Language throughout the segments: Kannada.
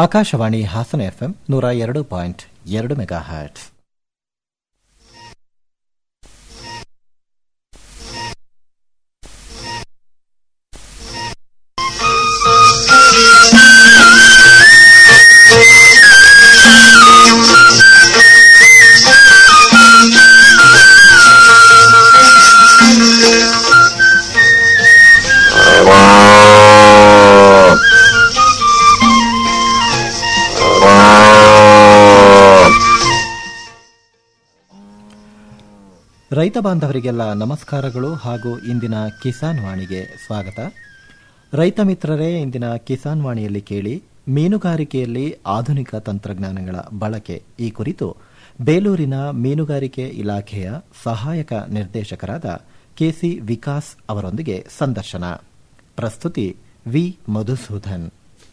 ಆಕಾಶವಾಣಿ ಹಾಸನ ಎಫ್ಎಂ ನೂರ ಎರಡು ಪಾಯಿಂಟ್ ಎರಡು ಮೆಗಾ ಹರ್ಟ್ಸ್ ರೈತ ಬಾಂಧವರಿಗೆಲ್ಲ ನಮಸ್ಕಾರಗಳು ಹಾಗೂ ಇಂದಿನ ಕಿಸಾನ್ ವಾಣಿಗೆ ಸ್ವಾಗತ ರೈತ ಮಿತ್ರರೇ ಇಂದಿನ ಕಿಸಾನ್ ವಾಣಿಯಲ್ಲಿ ಕೇಳಿ ಮೀನುಗಾರಿಕೆಯಲ್ಲಿ ಆಧುನಿಕ ತಂತ್ರಜ್ಞಾನಗಳ ಬಳಕೆ ಈ ಕುರಿತು ಬೇಲೂರಿನ ಮೀನುಗಾರಿಕೆ ಇಲಾಖೆಯ ಸಹಾಯಕ ನಿರ್ದೇಶಕರಾದ ಕೆಸಿ ವಿಕಾಸ್ ಅವರೊಂದಿಗೆ ಸಂದರ್ಶನ ಪ್ರಸ್ತುತಿ ವಿ ಮಧುಸೂದನ್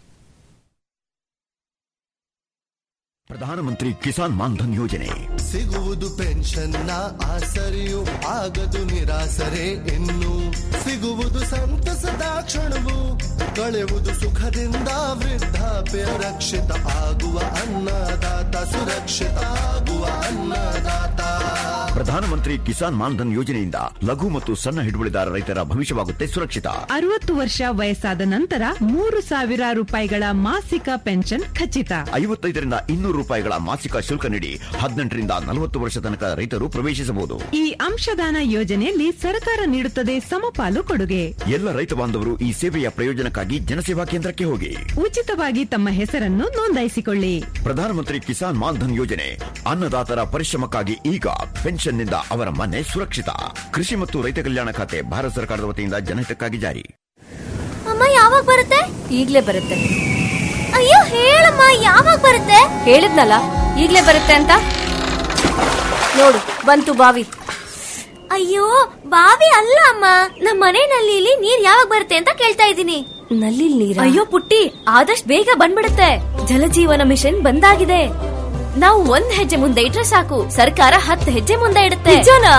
ಪ್ರಧಾನಮಂತ್ರಿ ಕಿಸಾನ್ ಮಾನ್ಧನ್ ಯೋಜನೆ ಸಿಗುವುದು ಪೆನ್ಷನ್ನ ಆಸರೆಯು ಆಗದು ನಿರಾಸರೆ ಇನ್ನು ಸಿಗುವುದು ಸಂತಸದ ಕ್ಷಣವು ಕಳೆಯುವುದು ಸುಖದಿಂದ ವೃದ್ಧಾಪ್ಯ ರಕ್ಷಿತ ಆಗುವ ಅನ್ನದಾತ ಸುರಕ್ಷಿತ ಆಗುವ ಅನ್ನದಾತ ಪ್ರಧಾನಮಂತ್ರಿ ಕಿಸಾನ್ ಮಾನ್ಧನ್ ಯೋಜನೆಯಿಂದ ಲಘು ಮತ್ತು ಸಣ್ಣ ಹಿಡುವಳಿದಾರ ರೈತರ ಭವಿಷ್ಯವಾಗುತ್ತೆ ಸುರಕ್ಷಿತ ಅರವತ್ತು ವರ್ಷ ವಯಸ್ಸಾದ ನಂತರ ಮೂರು ಸಾವಿರ ರೂಪಾಯಿಗಳ ಮಾಸಿಕ ಪೆನ್ಷನ್ ಖಚಿತ ಐವತ್ತೈದರಿಂದ ಇನ್ನೂರು ರೂಪಾಯಿಗಳ ಮಾಸಿಕ ಶುಲ್ಕ ನೀಡಿ ಹದಿನೆಂಟರಿಂದ ನಲವತ್ತು ವರ್ಷ ತನಕ ರೈತರು ಪ್ರವೇಶಿಸಬಹುದು ಈ ಅಂಶದಾನ ಯೋಜನೆಯಲ್ಲಿ ಸರ್ಕಾರ ನೀಡುತ್ತದೆ ಸಮಪಾಲು ಕೊಡುಗೆ ಎಲ್ಲ ರೈತ ಬಾಂಧವರು ಈ ಸೇವೆಯ ಪ್ರಯೋಜನಕ್ಕಾಗಿ ಜನಸೇವಾ ಕೇಂದ್ರಕ್ಕೆ ಹೋಗಿ ಉಚಿತವಾಗಿ ತಮ್ಮ ಹೆಸರನ್ನು ನೋಂದಾಯಿಸಿಕೊಳ್ಳಿ ಪ್ರಧಾನಮಂತ್ರಿ ಕಿಸಾನ್ ಮಾನ್ಧನ್ ಯೋಜನೆ ಅನ್ನದಾತರ ಪರಿಶ್ರಮಕ್ಕಾಗಿ ಈಗ ಪೆನ್ಷನ್ನಿಂದ ಅವರ ಮನೆ ಸುರಕ್ಷಿತ ಕೃಷಿ ಮತ್ತು ರೈತ ಕಲ್ಯಾಣ ಖಾತೆ ಭಾರತ ಸರ್ಕಾರದ ವತಿಯಿಂದ ಜನಹಿತಕ್ಕಾಗಿ ಜಾರಿ ಅಮ್ಮ ಯಾವಾಗ ಬರುತ್ತೆ ಈಗ್ಲೇ ಬರುತ್ತೆ ಅಯ್ಯೋ ಹೇಳಮ್ಮ ಯಾವಾಗ ಬರುತ್ತೆ ಹೇಳಿದ್ನಲ್ಲ ಈಗ್ಲೇ ಬರುತ್ತೆ ಅಂತ ನೋಡು ಬಂತು ಬಾವಿ ಅಯ್ಯೋ ಬಾವಿ ಅಲ್ಲ ಅಮ್ಮ ನಮ್ಮ ಮನೆ ನಲ್ಲಿಲಿ ನೀರ್ ಯಾವಾಗ ಬರುತ್ತೆ ಅಂತ ಕೇಳ್ತಾ ಇದ್ದೀನಿ ನಲ್ಲಿ ನೀರ ಅಯ್ಯೋ ಪುಟ್ಟಿ ಆದಷ್ಟು ಬೇಗ ಬಂದ್ಬಿಡುತ್ತೆ ಜಲಜೀವನ ಮಿಷನ್ ಬಂದಾಗಿದೆ ನಾವು ಒಂದ್ ಹೆಜ್ಜೆ ಮುಂದೆ ಇಟ್ರೆ ಸಾಕು ಸರ್ಕಾರ ಹತ್ತು ಹೆಜ್ಜೆ ಮುಂದೆ ಇಡುತ್ತೆ ನಿಜನಾ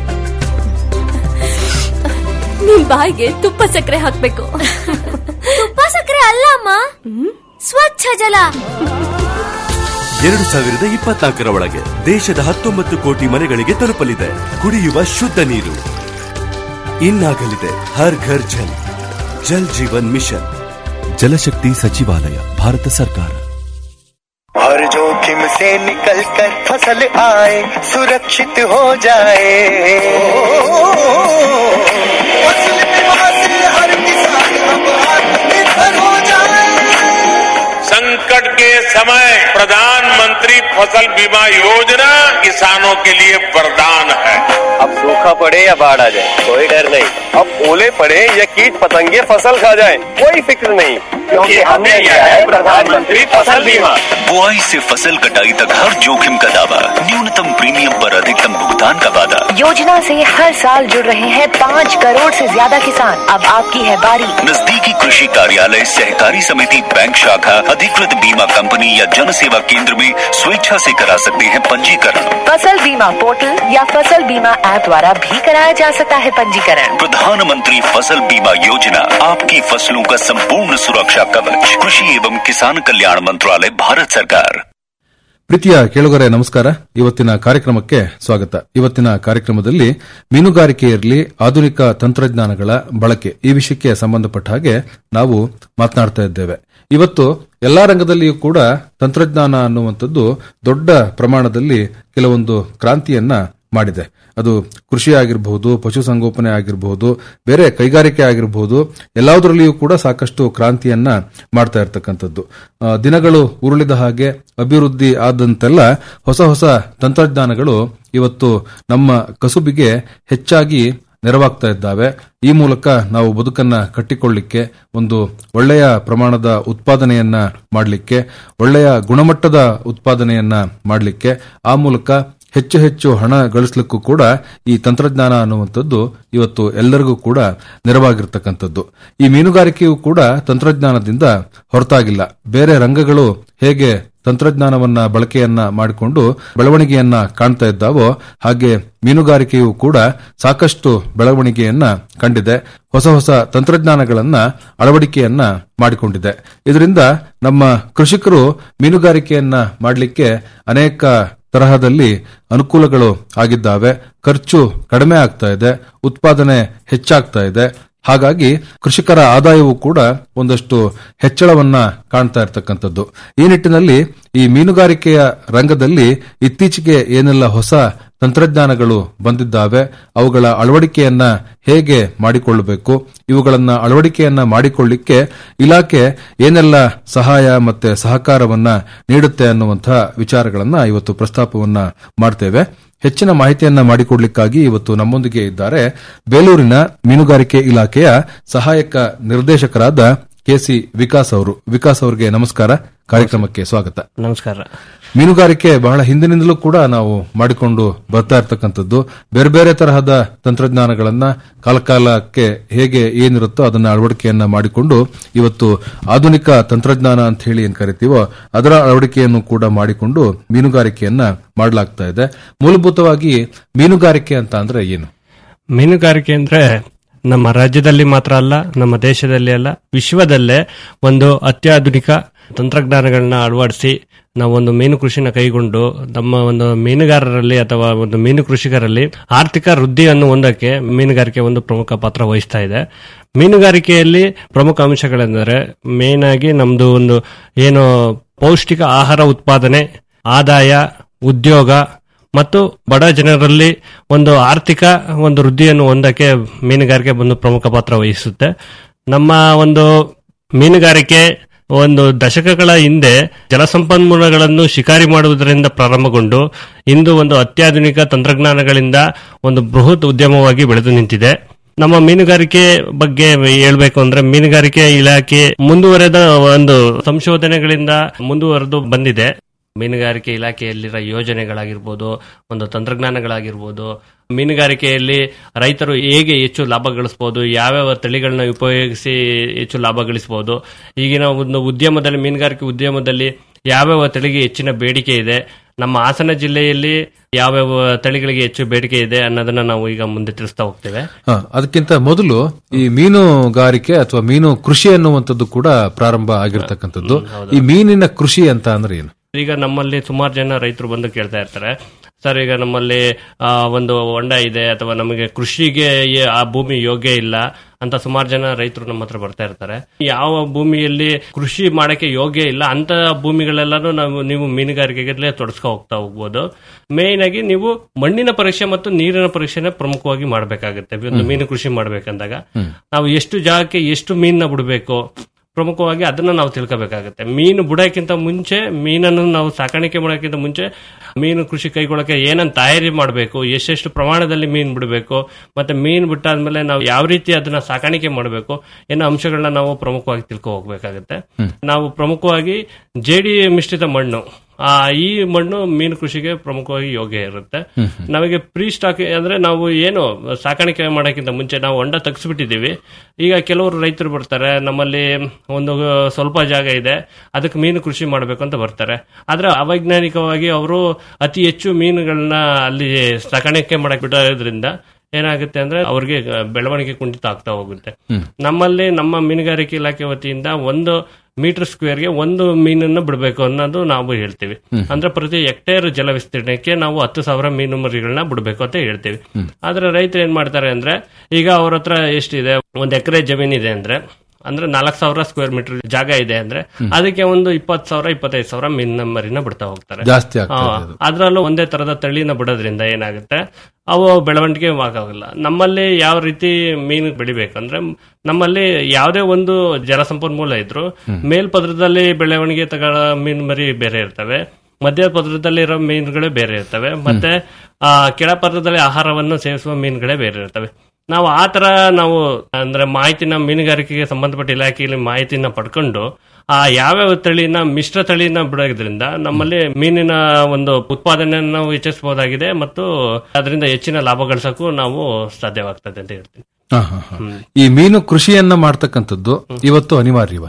ನಿಮ್ ಬಾಯಿಗೆ ತುಪ್ಪ ಸಕ್ಕರೆ ಹಾಕ್ಬೇಕು ತುಪ್ಪ ಸಕ್ಕರೆ ಅಲ್ಲ ಅಮ್ಮ ಸ್ವಚ್ಛ ಜಲ ಎರಡು ಸಾವಿರದ ಇಪ್ಪತ್ನಾಲ್ಕರ ಒಳಗೆ ದೇಶದ ಹತ್ತೊಂಬತ್ತು ಕೋಟಿ ಮನೆಗಳಿಗೆ ತಲುಪಲಿದೆ ಕುಡಿಯುವ ಶುದ್ಧ ನೀರು ಇನ್ನಾಗಲಿದೆ ಹರ್ ಘರ್ ಜಲ್ ಜಲ್ ಜೀವನ್ ಮಿಷನ್ ಜಲಶಕ್ತಿ ಸಚಿವಾಲಯ ಭಾರತ ಸರ್ಕಾರ हर जोखिम से निकल कर फसल आए सुरक्षित हो जाए फसल बीमा से हर किसान अब आत्मनिर्भर हो जाए संकट के समय प्रधानमंत्री फसल बीमा योजना किसानों के लिए वरदान है अब सूखा पड़े या बाढ़ आ जाए कोई डर नहीं अब ओले पड़े या कीट पतंगे फसल खा जाए कोई फिक्र नहीं क्योंकि हमने लिया है प्रधानमंत्री फसल बीमा बुआई से फसल कटाई तक हर जोखिम का दावा न्यूनतम प्रीमियम पर अधिकतम भुगतान का वादा योजना से हर साल जुड़ रहे हैं पाँच करोड़ से ज्यादा किसान अब आपकी है बारी नजदीकी कृषि कार्यालय सहकारी समिति बैंक शाखा अधिकृत बीमा कंपनी या जन सेवा केंद्र में स्वेच्छा से करा सकते हैं पंजीकरण फसल बीमा पोर्टल या फसल बीमा ऐप द्वारा भी कराया जा सकता है पंजीकरण प्रधानमंत्री फसल बीमा योजना आपकी फसलों का संपूर्ण सुरक्षा कवच कृषि एवं किसान कल्याण मंत्रालय भारत सरकार ಪ್ರೀತಿಯ ಕೇಳುಗರೆ ನಮಸ್ಕಾರ ಇವತ್ತಿನ ಕಾರ್ಯಕ್ರಮಕ್ಕೆ ಸ್ವಾಗತ ಇವತ್ತಿನ ಕಾರ್ಯಕ್ರಮದಲ್ಲಿ ಮೀನುಗಾರಿಕೆಯಲ್ಲಿ ಆಧುನಿಕ ತಂತ್ರಜ್ಞಾನಗಳ ಬಳಕೆ ಈ ವಿಷಯಕ್ಕೆ ಸಂಬಂಧಪಟ್ಟ ಹಾಗೆ ನಾವು ಮಾತನಾಡ್ತಾ ಇದ್ದೇವೆ ಇವತ್ತು ಎಲ್ಲಾ ರಂಗದಲ್ಲಿಯೂ ಕೂಡ ತಂತ್ರಜ್ಞಾನ ಅನ್ನುವಂಥದ್ದು ದೊಡ್ಡ ಪ್ರಮಾಣದಲ್ಲಿ ಕೆಲವೊಂದು ಕ್ರಾಂತಿಯನ್ನ ಮಾಡಿದೆ ಅದು ಕೃಷಿ ಆಗಿರಬಹುದು ಪಶುಸಂಗೋಪನೆ ಆಗಿರಬಹುದು ಬೇರೆ ಕೈಗಾರಿಕೆ ಆಗಿರಬಹುದು ಎಲ್ಲದರಲ್ಲಿಯೂ ಕೂಡ ಸಾಕಷ್ಟು ಕ್ರಾಂತಿಯನ್ನ ಮಾಡ್ತಾ ಇರತಕ್ಕಂಥದ್ದು ಆ, ದಿನಗಳು ಉರುಳಿದ ಹಾಗೆ ಅಭಿವೃದ್ಧಿ ಆದಂತೆಲ್ಲ ಹೊಸ ಹೊಸ ತಂತ್ರಜ್ಞಾನಗಳು ಇವತ್ತು ನಮ್ಮ ಕಸುಬಿಗೆ ಹೆಚ್ಚಾಗಿ ನೆರವಾಗ್ತಾ ಇದ್ದಾವೆ ಈ ಮೂಲಕ ನಾವು ಬದುಕನ್ನ ಕಟ್ಟಿಕೊಳ್ಳಿಕ್ಕೆ ಒಂದು ಒಳ್ಳೆಯ ಪ್ರಮಾಣದ ಉತ್ಪಾದನೆಯನ್ನ ಮಾಡಲಿಕ್ಕೆ ಒಳ್ಳೆಯ ಗುಣಮಟ್ಟದ ಉತ್ಪಾದನೆಯನ್ನ ಮಾಡಲಿಕ್ಕೆ ಆ ಮೂಲಕ ಹೆಚ್ಚು ಹೆಚ್ಚು ಹಣ ಗಳಿಸಲಿಕ್ಕೂ ಕೂಡ ಈ ತಂತ್ರಜ್ಞಾನ ಅನ್ನುವಂಥದ್ದು ಇವತ್ತು ಎಲ್ಲರಿಗೂ ಕೂಡ ನೆರವಾಗಿರ್ತಕ್ಕಂಥದ್ದು ಈ ಮೀನುಗಾರಿಕೆಯು ಕೂಡ ತಂತ್ರಜ್ಞಾನದಿಂದ ಹೊರತಾಗಿಲ್ಲ ಬೇರೆ ರಂಗಗಳು ಹೇಗೆ ತಂತ್ರಜ್ಞಾನವನ್ನ ಬಳಕೆಯನ್ನ ಮಾಡಿಕೊಂಡು ಬೆಳವಣಿಗೆಯನ್ನ ಕಾಣ್ತಾ ಇದ್ದಾವೋ ಹಾಗೆ ಮೀನುಗಾರಿಕೆಯು ಕೂಡ ಸಾಕಷ್ಟು ಬೆಳವಣಿಗೆಯನ್ನ ಕಂಡಿದೆ ಹೊಸ ಹೊಸ ತಂತ್ರಜ್ಞಾನಗಳನ್ನ ಅಳವಡಿಕೆಯನ್ನ ಮಾಡಿಕೊಂಡಿದೆ ಇದರಿಂದ ನಮ್ಮ ಕೃಷಿಕರು ಮೀನುಗಾರಿಕೆಯನ್ನ ಮಾಡಲಿಕ್ಕೆ ಅನೇಕ ತರಹದಲ್ಲಿ ಅನುಕೂಲಗಳು ಆಗಿದ್ದಾವೆ ಖರ್ಚು ಕಡಿಮೆ ಆಗ್ತಾ ಇದೆ ಉತ್ಪಾದನೆ ಹೆಚ್ಚಾಗ್ತಾ ಇದೆ ಹಾಗಾಗಿ ಕೃಷಿಕರ ಆದಾಯವೂ ಕೂಡ ಒಂದಷ್ಟು ಹೆಚ್ಚಳವನ್ನ ಕಾಣ್ತಾ ಇರತಕ್ಕಂಥದ್ದು ಈ ನಿಟ್ಟಿನಲ್ಲಿ ಈ ಮೀನುಗಾರಿಕೆಯ ರಂಗದಲ್ಲಿ ಇತ್ತೀಚೆಗೆ ಏನೆಲ್ಲ ಹೊಸ ತಂತ್ರಜ್ಞಾನಗಳು ಬಂದಿದ್ದಾವೆ ಅವುಗಳ ಅಳವಡಿಕೆಯನ್ನ ಹೇಗೆ ಮಾಡಿಕೊಳ್ಳಬೇಕು ಇವುಗಳನ್ನ ಅಳವಡಿಕೆಯನ್ನ ಮಾಡಿಕೊಳ್ಳಿಕ್ಕೆ ಇಲಾಖೆ ಏನೆಲ್ಲ ಸಹಾಯ ಮತ್ತೆ ಸಹಕಾರವನ್ನ ನೀಡುತ್ತೆ ಅನ್ನುವಂತಹ ವಿಚಾರಗಳನ್ನ ಇವತ್ತು ಪ್ರಸ್ತಾಪವನ್ನ ಮಾಡ್ತೇವೆ ಹೆಚ್ಚಿನ ಮಾಹಿತಿಯನ್ನ ಮಾಡಿಕೊಡ್ಲಿಕ್ಕಾಗಿ ಇವತ್ತು ನಮ್ಮೊಂದಿಗೆ ಇದ್ದಾರೆ ಬೇಲೂರಿನ ಮೀನುಗಾರಿಕೆ ಇಲಾಖೆಯ ಸಹಾಯಕ ನಿರ್ದೇಶಕರಾದ ಕೆಸಿ ವಿಕಾಸ್ ಅವರು ವಿಕಾಸ್ ಅವರಿಗೆ ನಮಸ್ಕಾರ ಕಾರ್ಯಕ್ರಮಕ್ಕೆ ಸ್ವಾಗತ ನಮಸ್ಕಾರ ಮೀನುಗಾರಿಕೆ ಬಹಳ ಹಿಂದಿನಿಂದಲೂ ಕೂಡ ನಾವು ಮಾಡಿಕೊಂಡು ಬರ್ತಾ ಇರ್ತಕ್ಕಂಥದ್ದು ಬೇರೆ ಬೇರೆ ತರಹದ ತಂತ್ರಜ್ಞಾನಗಳನ್ನ ಕಾಲಕಾಲಕ್ಕೆ ಹೇಗೆ ಏನಿರುತ್ತೋ ಅದನ್ನ ಅಳವಡಿಕೆಯನ್ನ ಮಾಡಿಕೊಂಡು ಇವತ್ತು ಆಧುನಿಕ ತಂತ್ರಜ್ಞಾನ ಅಂತ ಹೇಳಿ ಏನ್ ಕರಿತೀವೋ ಅದರ ಅಳವಡಿಕೆಯನ್ನು ಕೂಡ ಮಾಡಿಕೊಂಡು ಮೀನುಗಾರಿಕೆಯನ್ನ ಮಾಡಲಾಗ್ತಾ ಇದೆ ಮೂಲಭೂತವಾಗಿ ಮೀನುಗಾರಿಕೆ ಅಂತ ಅಂದ್ರೆ ಏನು ಮೀನುಗಾರಿಕೆ ಅಂದ್ರೆ ನಮ್ಮ ರಾಜ್ಯದಲ್ಲಿ ಮಾತ್ರ ಅಲ್ಲ ನಮ್ಮ ದೇಶದಲ್ಲಿ ಅಲ್ಲ ವಿಶ್ವದಲ್ಲೇ ಒಂದು ಅತ್ಯಾಧುನಿಕ ತಂತ್ರಜ್ಞಾನಗಳನ್ನ ಅಳವಡಿಸಿ ನಾವೊಂದು ಮೀನು ಕೃಷಿನ ಕೈಗೊಂಡು ನಮ್ಮ ಒಂದು ಮೀನುಗಾರರಲ್ಲಿ ಅಥವಾ ಒಂದು ಮೀನು ಕೃಷಿಕರಲ್ಲಿ ಆರ್ಥಿಕ ವೃದ್ಧಿಯನ್ನು ಹೊಂದಕ್ಕೆ ಮೀನುಗಾರಿಕೆ ಒಂದು ಪ್ರಮುಖ ಪಾತ್ರ ವಹಿಸ್ತಾ ಇದೆ ಮೀನುಗಾರಿಕೆಯಲ್ಲಿ ಪ್ರಮುಖ ಅಂಶಗಳೆಂದರೆ ಮೇನ್ ಆಗಿ ನಮ್ದು ಒಂದು ಏನು ಪೌಷ್ಟಿಕ ಆಹಾರ ಉತ್ಪಾದನೆ ಆದಾಯ ಉದ್ಯೋಗ ಮತ್ತು ಬಡ ಜನರಲ್ಲಿ ಒಂದು ಆರ್ಥಿಕ ಒಂದು ವೃದ್ಧಿಯನ್ನು ಹೊಂದಕ್ಕೆ ಮೀನುಗಾರಿಕೆ ಒಂದು ಪ್ರಮುಖ ಪಾತ್ರ ವಹಿಸುತ್ತೆ ನಮ್ಮ ಒಂದು ಮೀನುಗಾರಿಕೆ ಒಂದು ದಶಕಗಳ ಹಿಂದೆ ಜಲಸಂಪನ್ಮೂಲಗಳನ್ನು ಶಿಕಾರಿ ಮಾಡುವುದರಿಂದ ಪ್ರಾರಂಭಗೊಂಡು ಇಂದು ಒಂದು ಅತ್ಯಾಧುನಿಕ ತಂತ್ರಜ್ಞಾನಗಳಿಂದ ಒಂದು ಬೃಹತ್ ಉದ್ಯಮವಾಗಿ ಬೆಳೆದು ನಿಂತಿದೆ ನಮ್ಮ ಮೀನುಗಾರಿಕೆ ಬಗ್ಗೆ ಹೇಳ್ಬೇಕು ಅಂದ್ರೆ ಮೀನುಗಾರಿಕೆ ಇಲಾಖೆ ಮುಂದುವರೆದ ಒಂದು ಸಂಶೋಧನೆಗಳಿಂದ ಮುಂದುವರೆದು ಬಂದಿದೆ ಮೀನುಗಾರಿಕೆ ಇಲಾಖೆಯಲ್ಲಿರೋ ಯೋಜನೆಗಳಾಗಿರ್ಬೋದು ಒಂದು ತಂತ್ರಜ್ಞಾನಗಳಾಗಿರ್ಬೋದು ಮೀನುಗಾರಿಕೆಯಲ್ಲಿ ರೈತರು ಹೇಗೆ ಹೆಚ್ಚು ಲಾಭ ಗಳಿಸಬಹುದು ಯಾವ್ಯಾವ ತಳಿಗಳನ್ನ ಉಪಯೋಗಿಸಿ ಹೆಚ್ಚು ಲಾಭ ಗಳಿಸಬಹುದು ಈಗಿನ ಒಂದು ಉದ್ಯಮದಲ್ಲಿ ಮೀನುಗಾರಿಕೆ ಉದ್ಯಮದಲ್ಲಿ ಯಾವ್ಯಾವ ತಳಿಗೆ ಹೆಚ್ಚಿನ ಬೇಡಿಕೆ ಇದೆ ನಮ್ಮ ಹಾಸನ ಜಿಲ್ಲೆಯಲ್ಲಿ ಯಾವ್ಯಾವ ತಳಿಗಳಿಗೆ ಹೆಚ್ಚು ಬೇಡಿಕೆ ಇದೆ ಅನ್ನೋದನ್ನ ನಾವು ಈಗ ಮುಂದೆ ತಿಳಿಸ್ತಾ ಹೋಗ್ತೇವೆ ಹ, ಅದಕ್ಕಿಂತ ಮೊದಲು ಈ ಮೀನುಗಾರಿಕೆ ಅಥವಾ ಮೀನು ಕೃಷಿ ಅನ್ನುವಂಥದ್ದು ಕೂಡ ಪ್ರಾರಂಭ ಆಗಿರ್ತಕ್ಕಂಥದ್ದು ಈ ಮೀನಿನ ಕೃಷಿ ಅಂತ ಅಂದ್ರೆ ಏನು ಈಗ ನಮ್ಮಲ್ಲಿ ಸುಮಾರು ಜನ ರೈತರು ಬಂದು ಕೇಳ್ತಾ ಇರ್ತಾರೆ ಸರ್ ಈಗ ನಮ್ಮಲ್ಲಿ ಆ, ಒಂದು ಹೊಂಡ ಇದೆ ಅಥವಾ ನಮಗೆ ಕೃಷಿಗೆ ಈ- ಆ ಭೂಮಿ ಯೋಗ್ಯ ಇಲ್ಲ ಅಂತ ಸುಮಾರು ಜನ ರೈತರು ನಮ್ಮ ಹತ್ರ ಬರ್ತಾ ಇರ್ತಾರೆ ಯಾವ ಭೂಮಿಯಲ್ಲಿ ಕೃಷಿ ಮಾಡಕ್ಕೆ ಯೋಗ್ಯ ಇಲ್ಲ ಅಂತ ಭೂಮಿಗಳೆಲ್ಲಾನು ನಾವು ನೀವು ಮೀನುಗಾರಿಕೆಗೆ ತೊಡಸ್ಕೊ ಹೋಗ್ತಾ ಹೋಗ್ಬೋದು ಮೇನ್ ಆಗಿ ನೀವು ಮಣ್ಣಿನ ಪರೀಕ್ಷೆ ಮತ್ತು ನೀರಿನ ಪರೀಕ್ಷೆನ ಪ್ರಮುಖವಾಗಿ ಮಾಡಬೇಕಾಗುತ್ತೆ ಒಂದು ಮೀನು ಕೃಷಿ ಮಾಡ್ಬೇಕಂದಾಗ ನಾವು ಎಷ್ಟು ಜಾಗಕ್ಕೆ ಎಷ್ಟು ಮೀನನ್ನ ಬಿಡಬೇಕು ಪ್ರಮುಖವಾಗಿ ಅದನ್ನ ನಾವು ತಿಳ್ಕೋಬೇಕಾಗುತ್ತೆ ಮೀನು ಬಿಡೋಕ್ಕಿಂತ ಮುಂಚೆ ಮೀನನ್ನು ನಾವು ಸಾಕಾಣಿಕೆ ಮಾಡೋಕ್ಕಿಂತ ಮುಂಚೆ ಮೀನು ಕೃಷಿ ಕೈಗೊಳ್ಳಕ್ಕೆ ಏನನ್ನ ತಯಾರಿ ಮಾಡಬೇಕು ಎಷ್ಟೆಷ್ಟು ಪ್ರಮಾಣದಲ್ಲಿ ಮೀನು ಬಿಡಬೇಕು ಮತ್ತೆ ಮೀನು ಬಿಟ್ಟಾದ್ಮೇಲೆ ನಾವು ಯಾವ ರೀತಿ ಅದನ್ನ ಸಾಕಾಣಿಕೆ ಮಾಡಬೇಕು ಏನೋ ಅಂಶಗಳನ್ನ ನಾವು ಪ್ರಮುಖವಾಗಿ ತಿಳ್ಕೊ ಹೋಗ್ಬೇಕಾಗುತ್ತೆ ನಾವು ಪ್ರಮುಖವಾಗಿ ಜೇಡಿ ಮಿಶ್ರಿತ ಮಣ್ಣು ಆ ಈ ಮಣ್ಣು ಮೀನು ಕೃಷಿಗೆ ಪ್ರಮುಖವಾಗಿ ಯೋಗ್ಯ ಇರುತ್ತೆ ನಮಗೆ ಪ್ರೀ ಸ್ಟಾಕ್ ಅಂದ್ರೆ ನಾವು ಏನು ಸಾಕಾಣಿಕೆ ಮಾಡೋಕ್ಕಿಂತ ಮುಂಚೆ ನಾವು ಹೊಂಡ ತೆಗೆಸ್ಬಿಟ್ಟಿದ್ದೀವಿ ಈಗ ಕೆಲವರು ರೈತರು ಬರ್ತಾರೆ ನಮ್ಮಲ್ಲಿ ಒಂದು ಸ್ವಲ್ಪ ಜಾಗ ಇದೆ ಅದಕ್ಕೆ ಮೀನು ಕೃಷಿ ಮಾಡಬೇಕು ಅಂತ ಬರ್ತಾರೆ ಆದ್ರೆ ಅವೈಜ್ಞಾನಿಕವಾಗಿ ಅವರು ಅತಿ ಹೆಚ್ಚು ಮೀನುಗಳನ್ನ ಅಲ್ಲಿ ಸಾಕಾಣಿಕೆ ಮಾಡಕ್ ಬಿಡೋದ್ರಿಂದ ಏನಾಗುತ್ತೆ ಅಂದ್ರೆ ಅವ್ರಿಗೆ ಬೆಳವಣಿಗೆ ಕುಂಠಿತ ಆಗ್ತಾ ಹೋಗುತ್ತೆ ನಮ್ಮಲ್ಲಿ ನಮ್ಮ ಮೀನುಗಾರಿಕೆ ಇಲಾಖೆ ವತಿಯಿಂದ ಒಂದು ಮೀಟರ್ ಸ್ಕ್ವೇರ್ಗೆ ಒಂದು ಮೀನನ್ನು ಬಿಡಬೇಕು ಅನ್ನೋದು ನಾವು ಹೇಳ್ತೀವಿ ಅಂದ್ರೆ ಪ್ರತಿ ಹೆಕ್ಟೇರ್ ಜಲ ವಿಸ್ತೀರ್ಣಕ್ಕೆ ನಾವು ಹತ್ತು ಸಾವಿರ ಮೀನು ಮರಿಗಳನ್ನ ಬಿಡಬೇಕು ಅಂತ ಹೇಳ್ತೀವಿ ಆದ್ರೆ ರೈತರು ಏನ್ ಮಾಡ್ತಾರೆ ಅಂದ್ರೆ ಈಗ ಅವ್ರ ಹತ್ರ ಎಷ್ಟಿದೆ ಒಂದ್ ಎಕರೆ ಜಮೀನಿದೆ ಅಂದ್ರೆ ಅಂದ್ರೆ ನಾಲ್ಕು ಸಾವಿರ ಸ್ಕ್ವೇರ್ ಮೀಟರ್ ಜಾಗ ಇದೆ ಅಂದ್ರೆ ಅದಕ್ಕೆ ಒಂದು ಇಪ್ಪತ್ತು ಸಾವಿರ ಇಪ್ಪತ್ತೈದು ಸಾವಿರ ಮೀನಿನ ಮರಿನ ಬಿಡ್ತಾ ಹೋಗ್ತಾರೆ ಜಾಸ್ತಿ ಆಗ್ತಾ ಇದೆ ಅದು. ಅದ್ರಲ್ಲೂ ಒಂದೇ ತರದ ತಳಿನ ಬಿಡೋದ್ರಿಂದ ಏನಾಗುತ್ತೆ ಅವು ಬೆಳವಣಿಗೆ ಆಗೋದಿಲ್ಲ ನಮ್ಮಲ್ಲಿ ಯಾವ ರೀತಿ ಮೀನು ಬೆಳಿಬೇಕಂದ್ರೆ ನಮ್ಮಲ್ಲಿ ಯಾವುದೇ ಒಂದು ಜಲಸಂಪನ್ಮೂಲ ಇದ್ರು ಮೇಲ್ಪದ್ರದಲ್ಲಿ ಬೆಳವಣಿಗೆ ತಗೊಳ್ಳೋ ಮೀನು ಮರಿ ಬೇರೆ ಇರ್ತವೆ ಮಧ್ಯ ಪದ್ರದಲ್ಲಿರೋ ಮೀನುಗಳೇ ಬೇರೆ ಇರ್ತವೆ ಮತ್ತೆ ಆ ಕೆಳಪದ್ರದಲ್ಲಿ ಆಹಾರವನ್ನು ಸೇವಿಸುವ ಮೀನುಗಳೇ ಬೇರೆ ಇರ್ತವೆ ನಾವು ಆ ತರ ನಾವು ಅಂದ್ರೆ ಮಾಹಿತಿನ ಮೀನುಗಾರಿಕೆಗೆ ಸಂಬಂಧಪಟ್ಟ ಇಲಾಖೆಯಲ್ಲಿ ಮಾಹಿತಿನ ಪಡ್ಕೊಂಡು ಆ ಯಾವ್ಯಾವ ತಳಿನ ಮಿಶ್ರ ತಳಿನ ಬಿಡೋದ್ರಿಂದ ನಮ್ಮಲ್ಲಿ ಮೀನಿನ ಒಂದು ಉತ್ಪಾದನೆಯನ್ನು ನಾವು ಹೆಚ್ಚಿಸಬಹುದಾಗಿದೆ ಮತ್ತು ಅದರಿಂದ ಹೆಚ್ಚಿನ ಲಾಭ ಗಳಿಸಕ್ಕೂ ನಾವು ಸಾಧ್ಯವಾಗ್ತದೆ ಅಂತ ಹೇಳ್ತೀನಿ ಹ, ಹ, ಹ. ಈ ಮೀನು ಕೃಷಿಯನ್ನ ಮಾಡ್ತಕ್ಕಂಥದ್ದು ಇವತ್ತು ಅನಿವಾರ್ಯವ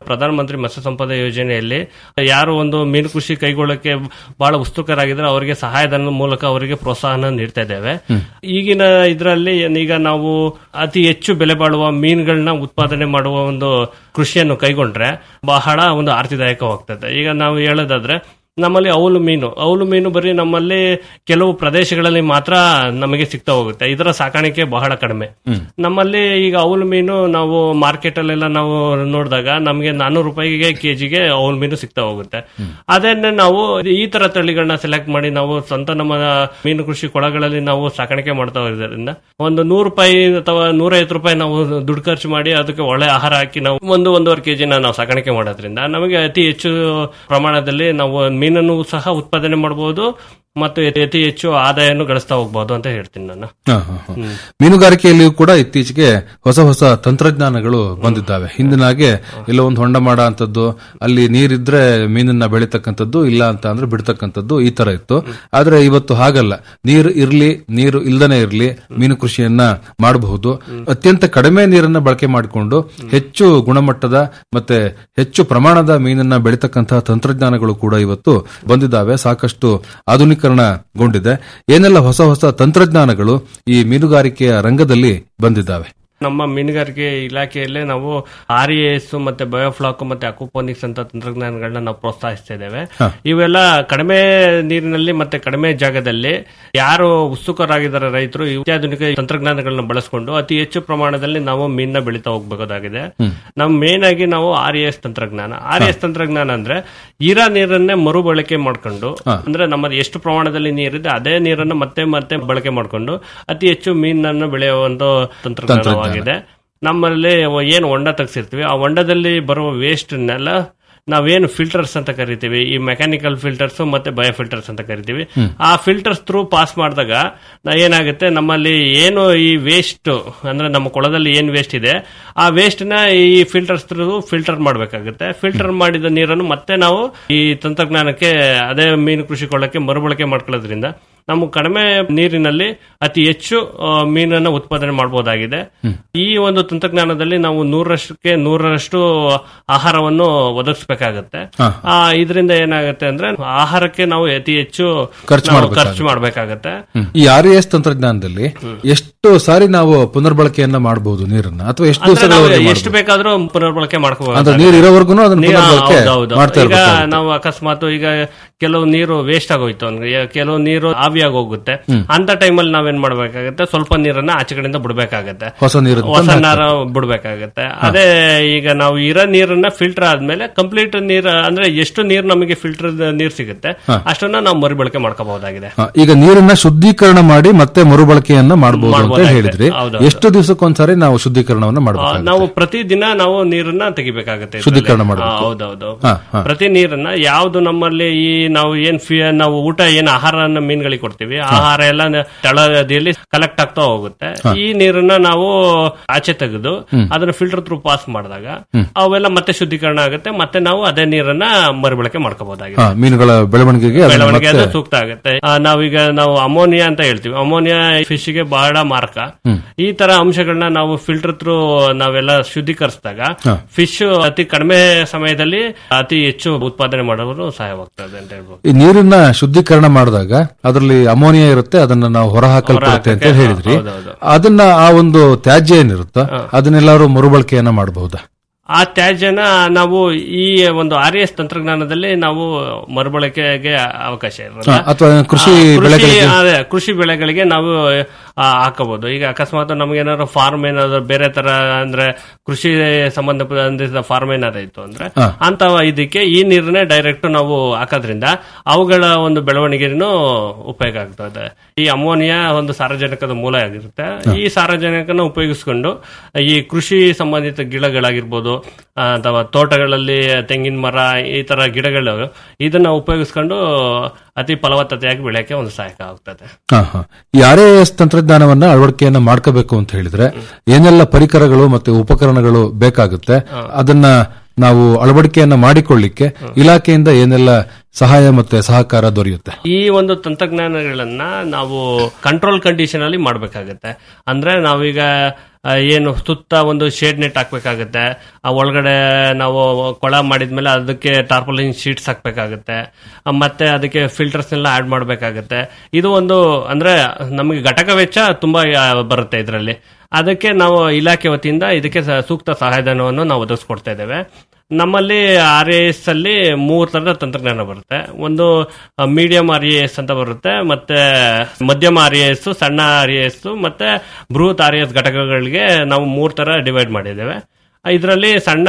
ಪ್ರಧಾನಮಂತ್ರಿ ಮತ್ಸ್ಯ ಸಂಪದ ಯೋಜನೆಯಲ್ಲಿ ಯಾರು ಒಂದು ಮೀನು ಕೃಷಿ ಕೈಗೊಳ್ಳಕ್ಕೆ ಬಹಳ ಉತ್ಸುಕರಾಗಿದ್ರೆ ಅವರಿಗೆ ಸಹಾಯಧನದ ಮೂಲಕ ಅವರಿಗೆ ಪ್ರೋತ್ಸಾಹನ ನೀಡ್ತಾ ಇದ್ದೇವೆ ಈಗಿನ ಇದರಲ್ಲಿ ಈಗ ನಾವು ಅತಿ ಹೆಚ್ಚು ಬೆಲೆ ಬಾಳುವ ಮೀನುಗಳನ್ನ ಉತ್ಪಾದನೆ ಮಾಡುವ ಒಂದು ಕೃಷಿಯನ್ನು ಕೈಗೊಂಡ್ರೆ ಬಹಳ ಒಂದು ಆರ್ಥಿದಾಯಕವಾಗ್ತದೆ ಈಗ ನಾವು ಹೇಳೋದಾದ್ರೆ ನಮ್ಮಲ್ಲಿ ಅವಲು ಮೀನು ಅವಲು ಮೀನು ಬರೀ ನಮ್ಮಲ್ಲಿ ಕೆಲವು ಪ್ರದೇಶಗಳಲ್ಲಿ ಮಾತ್ರ ನಮಗೆ ಸಿಗ್ತಾ ಹೋಗುತ್ತೆ ಇದರ ಸಾಕಾಣಿಕೆ ಬಹಳ ಕಡಿಮೆ ನಮ್ಮಲ್ಲಿ ಈಗ ಅವಲು ಮೀನು ನಾವು ಮಾರ್ಕೆಟ್ ಅಲ್ಲೆಲ್ಲ ನಾವು ನೋಡಿದಾಗ ನಮಗೆ ನಾನ್ನೂರು ರೂಪಾಯಿಗೆ ಕೆಜಿಗೆ ಅವಲು ಮೀನು ಸಿಗ್ತಾ ಹೋಗುತ್ತೆ ಅದನ್ನೇ ನಾವು ಈ ತರ ತಳಿಗಳನ್ನ ಸೆಲೆಕ್ಟ್ ಮಾಡಿ ನಾವು ಸ್ವಂತ ನಮ್ಮ ಮೀನು ಕೃಷಿ ಕೊಳಗಳಲ್ಲಿ ನಾವು ಸಾಕಾಣಿಕೆ ಮಾಡ್ತಾ ಇರೋದ್ರಿಂದ ಒಂದು ನೂರು ರೂಪಾಯಿ ಅಥವಾ ನೂರೈವತ್ತು ರೂಪಾಯಿ ನಾವು ದುಡ್ಡು ಖರ್ಚು ಮಾಡಿ ಅದಕ್ಕೆ ಒಳ್ಳೆ ಆಹಾರ ಹಾಕಿ ನಾವು ಒಂದು ಒಂದೂವರೆ ಕೆಜಿನ ನಾವು ಸಾಕಾಣಿಕೆ ಮಾಡೋದ್ರಿಂದ ನಮಗೆ ಅತಿ ಹೆಚ್ಚು ಪ್ರಮಾಣದಲ್ಲಿ ನಾವು ಮೀನನ್ನು ಸಹ ಉತ್ಪಾದನೆ ಮಾಡಬಹುದು ಮತ್ತು ಅತಿ ಹೆಚ್ಚು ಆದಾಯವನ್ನು ಗಳಿಸ್ತಾ ಹೋಗ್ಬೋದು ಅಂತ ಹೇಳ್ತೀನಿ ನಾನು ಹ, ಹ, ಹ. ಮೀನುಗಾರಿಕೆಯಲ್ಲಿಯೂ ಕೂಡ ಇತ್ತೀಚೆಗೆ ಹೊಸ ಹೊಸ ತಂತ್ರಜ್ಞಾನಗಳು ಬಂದಿದ್ದಾವೆ ಹಿಂದಿನ ಹಾಗೆ ಎಲ್ಲೋ ಒಂದು ಹೊಂಡ ಮಾಡೋ ಅಂತದ್ದು ಅಲ್ಲಿ ನೀರಿದ್ರೆ ಮೀನನ್ನ ಬೆಳಿತಕ್ಕಂಥದ್ದು ಇಲ್ಲ ಅಂತ ಅಂದ್ರೆ ಬಿಡ್ತಕ್ಕಂಥದ್ದು ಈ ತರ ಇತ್ತು ಆದ್ರೆ ಇವತ್ತು ಹಾಗಲ್ಲ ನೀರು ಇರ್ಲಿ ನೀರು ಇಲ್ದನೆ ಇರ್ಲಿ ಮೀನು ಕೃಷಿಯನ್ನ ಮಾಡಬಹುದು ಅತ್ಯಂತ ಕಡಿಮೆ ನೀರನ್ನ ಬಳಕೆ ಮಾಡಿಕೊಂಡು ಹೆಚ್ಚು ಗುಣಮಟ್ಟದ ಮತ್ತೆ ಹೆಚ್ಚು ಪ್ರಮಾಣದ ಮೀನನ್ನ ಬೆಳಿತಕ್ಕಂತಹ ತಂತ್ರಜ್ಞಾನಗಳು ಕೂಡ ಇವತ್ತು ಬಂದಿದ್ದಾವೆ ಸಾಕಷ್ಟು ಆಧುನೀಕರಣಗೊಂಡಿದೆ ಏನೆಲ್ಲ ಹೊಸ ಹೊಸ ತಂತ್ರಜ್ಞಾನಗಳು ಈ ಮೀನುಗಾರಿಕೆಯ ರಂಗದಲ್ಲಿ ಬಂದಿದ್ದಾವೆ ನಮ್ಮ ಮೀನುಗಾರಿಕೆ ಇಲಾಖೆಯಲ್ಲೇ ನಾವು ಆರ್ ಎಸ್ ಮತ್ತೆ ಬಯೋಫ್ಲಾಕ್ ಮತ್ತೆ ಅಕ್ವಾಪೋನಿಕ್ಸ್ ಅಂತ ತಂತ್ರಜ್ಞಾನಗಳನ್ನ ನಾವು ಪ್ರೋತ್ಸಾಹಿಸ್ತಾ ಇದ್ದೇವೆ ಹ. ಇವೆಲ್ಲ ಕಡಿಮೆ ನೀರಿನಲ್ಲಿ ಮತ್ತೆ ಕಡಿಮೆ ಜಾಗದಲ್ಲಿ ಯಾರು ಉತ್ಸುಕರಾಗಿದ್ದಾರೆ ರೈತರು ಅತ್ಯಾಧುನಿಕ ತಂತ್ರಜ್ಞಾನಗಳನ್ನ ಬಳಸಿಕೊಂಡು ಅತಿ ಹೆಚ್ಚು ಪ್ರಮಾಣದಲ್ಲಿ ನಾವು ಮೀನನ್ನ ಬೆಳೀತಾ ಹೋಗ್ಬೇಕಾಗಿದೆ ಹ್ಮ್. ನಮ್ ಮೇನ್ ಆಗಿ ನಾವು ಆರ್ ಎಸ್ ತಂತ್ರಜ್ಞಾನ ಆರ್ ಎಸ್ ತಂತ್ರಜ್ಞಾನ ಅಂದ್ರೆ ಇರೋ ನೀರನ್ನೇ ಮರುಬಳಕೆ ಮಾಡ್ಕೊಂಡು ಹ. ಅಂದ್ರೆ ನಮ್ಮದು ಎಷ್ಟು ಪ್ರಮಾಣದಲ್ಲಿ ನೀರಿದೆ ಅದೇ ನೀರನ್ನು ಮತ್ತೆ ಮತ್ತೆ ಬಳಕೆ ಮಾಡ್ಕೊಂಡು ಅತಿ ಹೆಚ್ಚು ಮೀನನ್ನು ಬೆಳೆಯುವ ಒಂದು ತಂತ್ರಜ್ಞಾನವಾಗಿದೆ ನಮ್ಮಲ್ಲಿ ಏನು ಹೊಂಡ ತೆಗ್ಸಿರ್ತೀವಿ ಆ ಹೊಂಡದಲ್ಲಿ ಬರುವ ವೇಸ್ಟ್ನೆಲ್ಲ ನಾವೇನು ಫಿಲ್ಟರ್ಸ್ ಅಂತ ಕರಿತೀವಿ ಈ ಮೆಕ್ಯಾನಿಕಲ್ ಫಿಲ್ಟರ್ಸ್ ಮತ್ತೆ ಬಯೋ ಫಿಲ್ಟರ್ಸ್ ಅಂತ ಕರಿತೀವಿ ಹ್ಮ್. ಆ ಫಿಲ್ಟರ್ಸ್ ಥ್ರೂ ಪಾಸ್ ಮಾಡಿದಾಗ ನಾ- ಏನಾಗುತ್ತೆ ನಮ್ಮಲ್ಲಿ ಏನು ಈ ವೇಸ್ಟ್ ಅಂದ್ರೆ ನಮ್ಮ ಕೊಳದಲ್ಲಿ ಏನ್ ವೇಸ್ಟ್ ಇದೆ ಆ ವೇಸ್ಟ್ ನ ಈ ಫಿಲ್ಟರ್ಸ್ ಥ್ರೂ ಫಿಲ್ಟರ್ ಮಾಡಬೇಕಾಗುತ್ತೆ ಫಿಲ್ಟರ್ ಮಾಡಿದ ನೀರನ್ನು ಮತ್ತೆ ನಾವು ಈ ತಂತ್ರಜ್ಞಾನಕ್ಕೆ ಅದೇ ಮೀನು ಕೃಷಿ ಕೊಳ್ಳಕ್ಕೆ ಮರುಬಳಕೆ ಮಾಡ್ಕೊಳ್ಳೋದ್ರಿಂದ ನಮಗೆ ಕಡಿಮೆ ನೀರಿನಲ್ಲಿ ಅತಿ ಹೆಚ್ಚು ಆ, ಮೀನನ್ನು ಉತ್ಪಾದನೆ ಮಾಡಬಹುದಾಗಿದೆ ಈ ಒಂದು ತಂತ್ರಜ್ಞಾನದಲ್ಲಿ ನಾವು ನೂರರಷ್ಟಕ್ಕೆ ನೂರರಷ್ಟು ಆಹಾರವನ್ನು ಒದಗಿಸಬೇಕಾಗತ್ತೆ ಹ. ಇದರಿಂದ ಏನಾಗುತ್ತೆ ಅಂದ್ರೆ ಆಹಾರಕ್ಕೆ ನಾವು ಅತಿ ಹೆಚ್ಚು ಖರ್ಚು ನಾವು ಮಾಡ್ಬೇಕಾಗುತ್ತೆ. ಖರ್ಚು ಮಾಡಬೇಕಾಗತ್ತೆ ಹ್ಮ್. ಈ ಆರ್ ಎಸ್ ತಂತ್ರಜ್ಞಾನದಲ್ಲಿ ಎಷ್ಟು ಸಾರಿ ನಾವು ಪುನರ್ಬಳಕೆಯನ್ನ ಮಾಡಬಹುದು ನೀರನ್ನ ಅಥವಾ ಎಷ್ಟು ಅಂದ್ರೆ ನಾವು ದಿವಸಗಳ ಎಷ್ಟು ಬೇಕಾದ್ರೂ ಪುನರ್ಬಳಕೆ ಮಾಡ್ಕೋಬಹುದು ಅಂದ್ರೆ ನೀರು ಇರೋವರೆಗೂ ಅದನ್ನ ಪುನರ್ಬಳಕೆ ಮಾಡ್ತಾ ಈಗ ಇರ್ಬೇಕಾಗುತ್ತೆ. ನಾವು ಅಕಸ್ಮಾತ್ ಈಗ ಕೆಲವು ನೀರು ವೇಸ್ಟ್ ಆಗೋಯ್ತು ಅಂದ್ರೆ ಈಗ ಕೆಲವು ನೀರು ಆವಿಯಾಗಿ ಹೋಗುತ್ತೆ ಹ್ಮ್. ಅಂತ ಟೈಮಲ್ಲಿ ನಾವೇನ್ ಮಾಡ್ಬೇಕಾಗತ್ತೆ ಸ್ವಲ್ಪ ನೀರನ್ನ ಆಚೆ ಕಡೆಯಿಂದ ಬಿಡ್ಬೇಕಾಗತ್ತೆ ಹೊಸ ನೀರು ಹೊಸ ನಾರ ಬಿಡ್ಬೇಕಾಗತ್ತೆ ಅದೇ ಈಗ ನಾವು ಇರೋ ನೀರನ್ನ ಫಿಲ್ಟರ್ ಆದ್ಮೇಲೆ ಕಂಪ್ಲೀಟ್ ನೀರ್ ಅಂದ್ರೆ ಎಷ್ಟು ನೀರು ನಮಗೆ ಫಿಲ್ಟರ್ ನೀರ್ ಸಿಗುತ್ತೆ ಹಾ. ಅಷ್ಟನ್ನ ನಾವು ಮರುಬಳಕೆ ಮಾಡ್ಕೋಬಹುದಾಗಿದೆ ಹ, ಈಗ ನೀರನ್ನ ಶುದ್ಧೀಕರಣ ಮಾಡಿ ಮತ್ತೆ ಮರುಬಳಕೆಯನ್ನ ಮಾಡಬಹುದು ಅಂತ ಮಾಡ್ಬೋದಾಗಿದೆ. ಹೇಳಿದ್ರಿ ಹೌದೌದು. ಎಷ್ಟು ದಿವಸಕ್ಕೊಂದ್ಸರಿ ನಾವು ಶುದ್ಧೀಕರಣವನ್ನ ಆ, ಮಾಡಬೇಕು ನಾವು ಪ್ರತಿ ದಿನ ನಾವು ನೀರನ್ನ ತೆಗಿಬೇಕಾಗತ್ತೆ ಇದ್ರಲ್ಲಿ. ಶುದ್ಧೀಕರಣ ಮಾಡ್ಬೇಕು. ಆ, ಹೌದೌದು ಹಾ, ಹಾ. ಪ್ರತಿ ನೀರನ್ನ ಯಾವ್ದು ನಮ್ಮಲ್ಲಿ ಈ ನಾವು ಏನ್ ಫಿ ನಾವು ಊಟ ಏನ್ ಆಹಾರನ ಮೀನುಗಳಿಗೆ ಕೊಡ್ತೀವಿ ಆಹಾರ ಎಲ್ಲ ನ- ತಳದಿಯಲ್ಲಿ ಕಲೆಕ್ಟ್ ಆಗ್ತಾ ಹೋಗುತ್ತೆ ಹಾ. ಈ ನೀರನ್ನ ನಾವು ಆಚೆ ತೆಗೆದು ಹ್ಮ್. ಅದನ್ನ ಫಿಲ್ಟರ್ ಥ್ರೂ ಪಾಸ್ ಮಾಡಿದಾಗ ಹ್ಮ್. ಅವೆಲ್ಲ ಮತ್ತೆ ಶುದ್ಧೀಕರಣ ಆಗುತ್ತೆ ಮತ್ತೆ ನಾವು ಅದೇ ನೀರನ್ನ ಮರುಬಳಕೆ ಮಾಡ್ಕೋಬಹುದಾಗಿದೆ ಹಾ, ಮೀನುಗಳ ಬೆಳವಣಿಗೆಗೆ ಅದನ್ನ ಬೆಳವಣಿಗೆ ಅದು ಮತ್ತೆ ಸೂಕ್ತ ಆಗುತ್ತೆ ಆ, ನಾವೀಗ ನಾವು ಅಮೋನಿಯಾ ಅಂತ ಹೇಳ್ತೀವಿ ಅಮೋನಿಯಾ ಫಿಶ್ ಗೆ ಬಹಳ ಮಾರಕ ಹ್ಮ್. ಈ ತರ ಅಂಶಗಳನ್ನ ನಾವು ಫಿಲ್ಟರ್ ಥ್ರೂ ನಾವೆಲ್ಲ ಶುದ್ಧೀಕರಿಸಿದಾಗ ಹಾ. ಫಿಶ್ ಅತಿ ಕಡಿಮೆ ಸಮಯದಲ್ಲಿ ಅತಿ ಹೆಚ್ಚು ಉತ್ಪಾದನೆ ಮಾಡಲು ಸಹಾಯವಾಗ್ತದೆ ಅಂತ ಹೇಳ್ಬೋದು ಈ ನೀರನ್ನ ಶುದ್ಧೀಕರಣ ಮಾಡಿದಾಗ ಅದರಲ್ಲಿ ಅಮೋನಿಯಾ ಇರುತ್ತೆ ಅದನ್ನ ನಾವು ಹೊರ ಹಾಕಲ್ಪಡುತ್ತೆ ಅಂತ ಹೊರಹಾಕಕ್ಕೆ, ಹೇಳಿದ್ರಿ ಹೌದೌದು. ಅದನ್ನ ಆ ಒಂದು ತ್ಯಾಜ್ಯ ಏನಿರುತ್ತೋ ಅದನ್ನೆಲ್ಲರೂ ಮರುಬಳಕೆಯನ್ನ ಮಾಡಬಹುದಾ ಆ ತ್ಯಾಜ್ಯನ ನಾವು ಈ ಒಂದು ಆರ್ ಎಸ್ ತಂತ್ರಜ್ಞಾನದಲ್ಲಿ ನಾವು ಮರುಬಳಕೆಗೆ ಅವಕಾಶ ಇರಲ್ಲ ಹಾ, ಅಥವಾ ಕೃಷಿ ಆ, ಬೆಳೆಗಳಿಗೆ- ಅದೇ, ಕೃಷಿ ಬೆಳೆಗಳಿಗೆ ನಾವು ಆ, ಹಾಕಬಹುದು ಈಗ ಅಕಸ್ಮಾತ್ ನಮ್ಗೇನಾದ್ರು ಫಾರ್ಮ್ ಏನಾದ್ರು ಬೇರೆ ತರ ಅಂದ್ರೆ ಕೃಷಿ ಸಂಬಂಧಿಸಿದ ಫಾರ್ಮ್ ಏನಾದ್ರು ಇತ್ತು ಅಂದ್ರೆ ಹಾ. ಅಂತ ಇದಕ್ಕೆ ಈ ನೀರನ್ನೇ ಡೈರೆಕ್ಟ್ ನಾವು ಹಾಕೋದ್ರಿಂದ ಅವುಗಳ ಒಂದು ಬೆಳವಣಿಗೆನೂ ಉಪಯೋಗ ಆಗ್ತದೆ ಈ ಅಮೋನಿಯಾ ಒಂದು ಸಾರಜನಕದ ಮೂಲ ಆಗಿರುತ್ತೆ ಈ ಸಾರಜನಕನ ಉಪಯೋಗಿಸ್ಕೊಂಡು ಈ ಕೃಷಿ ಸಂಬಂಧಿತ ಗಿಡಗಳಾಗಿರ್ಬೋದು ಆ, ಅಥವಾ ತೋಟಗಳಲ್ಲಿ ತೆಂಗಿನ ಮರ ಈ ತರ ಗಿಡಗಳು ಇದನ್ನ ಉಪಯೋಗಿಸ್ಕೊಂಡು ಅತಿ ಫಲವತ್ತತೆಯಾಗಿ ಬೆಳೆಯಕ್ಕೆ ಒಂದು ಸಹಾಯಕ ಆಗ್ತದೆ ಹಾ, ಹಾ. ಈ ಆರ್ ಎಸ್ ತಂತ್ರಜ್ಞಾನವನ್ನ ಅಳವಡಿಕೆಯನ್ನ ಮಾಡ್ಕೋಬೇಕು ಅಂತ ಹೇಳಿದ್ರೆ ಏನೆಲ್ಲ ಪರಿಕರಗಳು ಮತ್ತೆ ಉಪಕರಣಗಳು ಬೇಕಾಗುತ್ತೆ ಅದನ್ನ ನಾವು ಅಳವಡಿಕೆಯನ್ನ ಮಾಡಿಕೊಳ್ಳಿಕ್ಕೆ ಇಲಾಖೆಯಿಂದ ಏನೆಲ್ಲ ಸಹಾಯ ಮತ್ತೆ ಸಹಕಾರ ದೊರೆಯುತ್ತೆ ಈ ಒಂದು ತಂತ್ರಜ್ಞಾನಗಳನ್ನ ನಾವು ಕಂಟ್ರೋಲ್ ಕಂಡೀಷನ್ ಅಲ್ಲಿ ಮಾಡ್ಬೇಕಾಗತ್ತೆ ಅಂದ್ರೆ ನಾವೀಗ ಆ, ಏನು ಸುತ್ತ ಒಂದು ಶೇಡ್ ನೆಟ್ ಹಾಕ್ಬೇಕಾಗತ್ತೆ ಆ ಒಳಗಡೆ ನಾವು ಕೊಳ ಮಾಡಿದ್ಮೇಲೆ ಅದಕ್ಕೆ ಟಾರ್ಪಲಿನ್ ಶೀಟ್ಸ್ ಹಾಕ್ಬೇಕಾಗತ್ತೆ ಆ, ಮತ್ತೆ ಅದಕ್ಕೆ ಫಿಲ್ಟರ್ಸ್ ಎಲ್ಲ ಆಡ್ ಮಾಡಬೇಕಾಗತ್ತೆ ಇದು ಒಂದು ಅಂದ್ರೆ ನಮಗೆ ಘಟಕ ವೆಚ್ಚ ತುಂಬಾ ಆ, ಬರುತ್ತೆ ಇದರಲ್ಲಿ ಅದಕ್ಕೆ ನಾವು ಇಲಾಖೆ ವತಿಯಿಂದ ಇದಕ್ಕೆ ಸ- ಸೂಕ್ತ ಸಹಾಯಧನವನ್ನು ನಾವು ಒದಗಿಸ್ಕೊಡ್ತಾ ಇದ್ದೇವೆ ನಮ್ಮಲ್ಲಿ ಆರ್ ಎ ಎಸ್ ಅಲ್ಲಿ ಮೂರು ತರದ ತಂತ್ರಜ್ಞಾನ ಬರುತ್ತೆ ಒಂದು ಮೀಡಿಯಂ ಆರ್ ಎಸ್ ಅಂತ ಬರುತ್ತೆ ಮತ್ತೆ ಮಧ್ಯಮ ಆರ್ ಎಸ್ ಸಣ್ಣ ಆರ್ ಎಸ್ ಮತ್ತೆ ಬೃಹತ್ ಆರ್ ಎಸ್ ಘಟಕಗಳಿಗೆ ನಾವು ಮೂರು ತರ ಡಿವೈಡ್ ಮಾಡಿದ್ದೇವೆ ಇದರಲ್ಲಿ ಸಣ್ಣ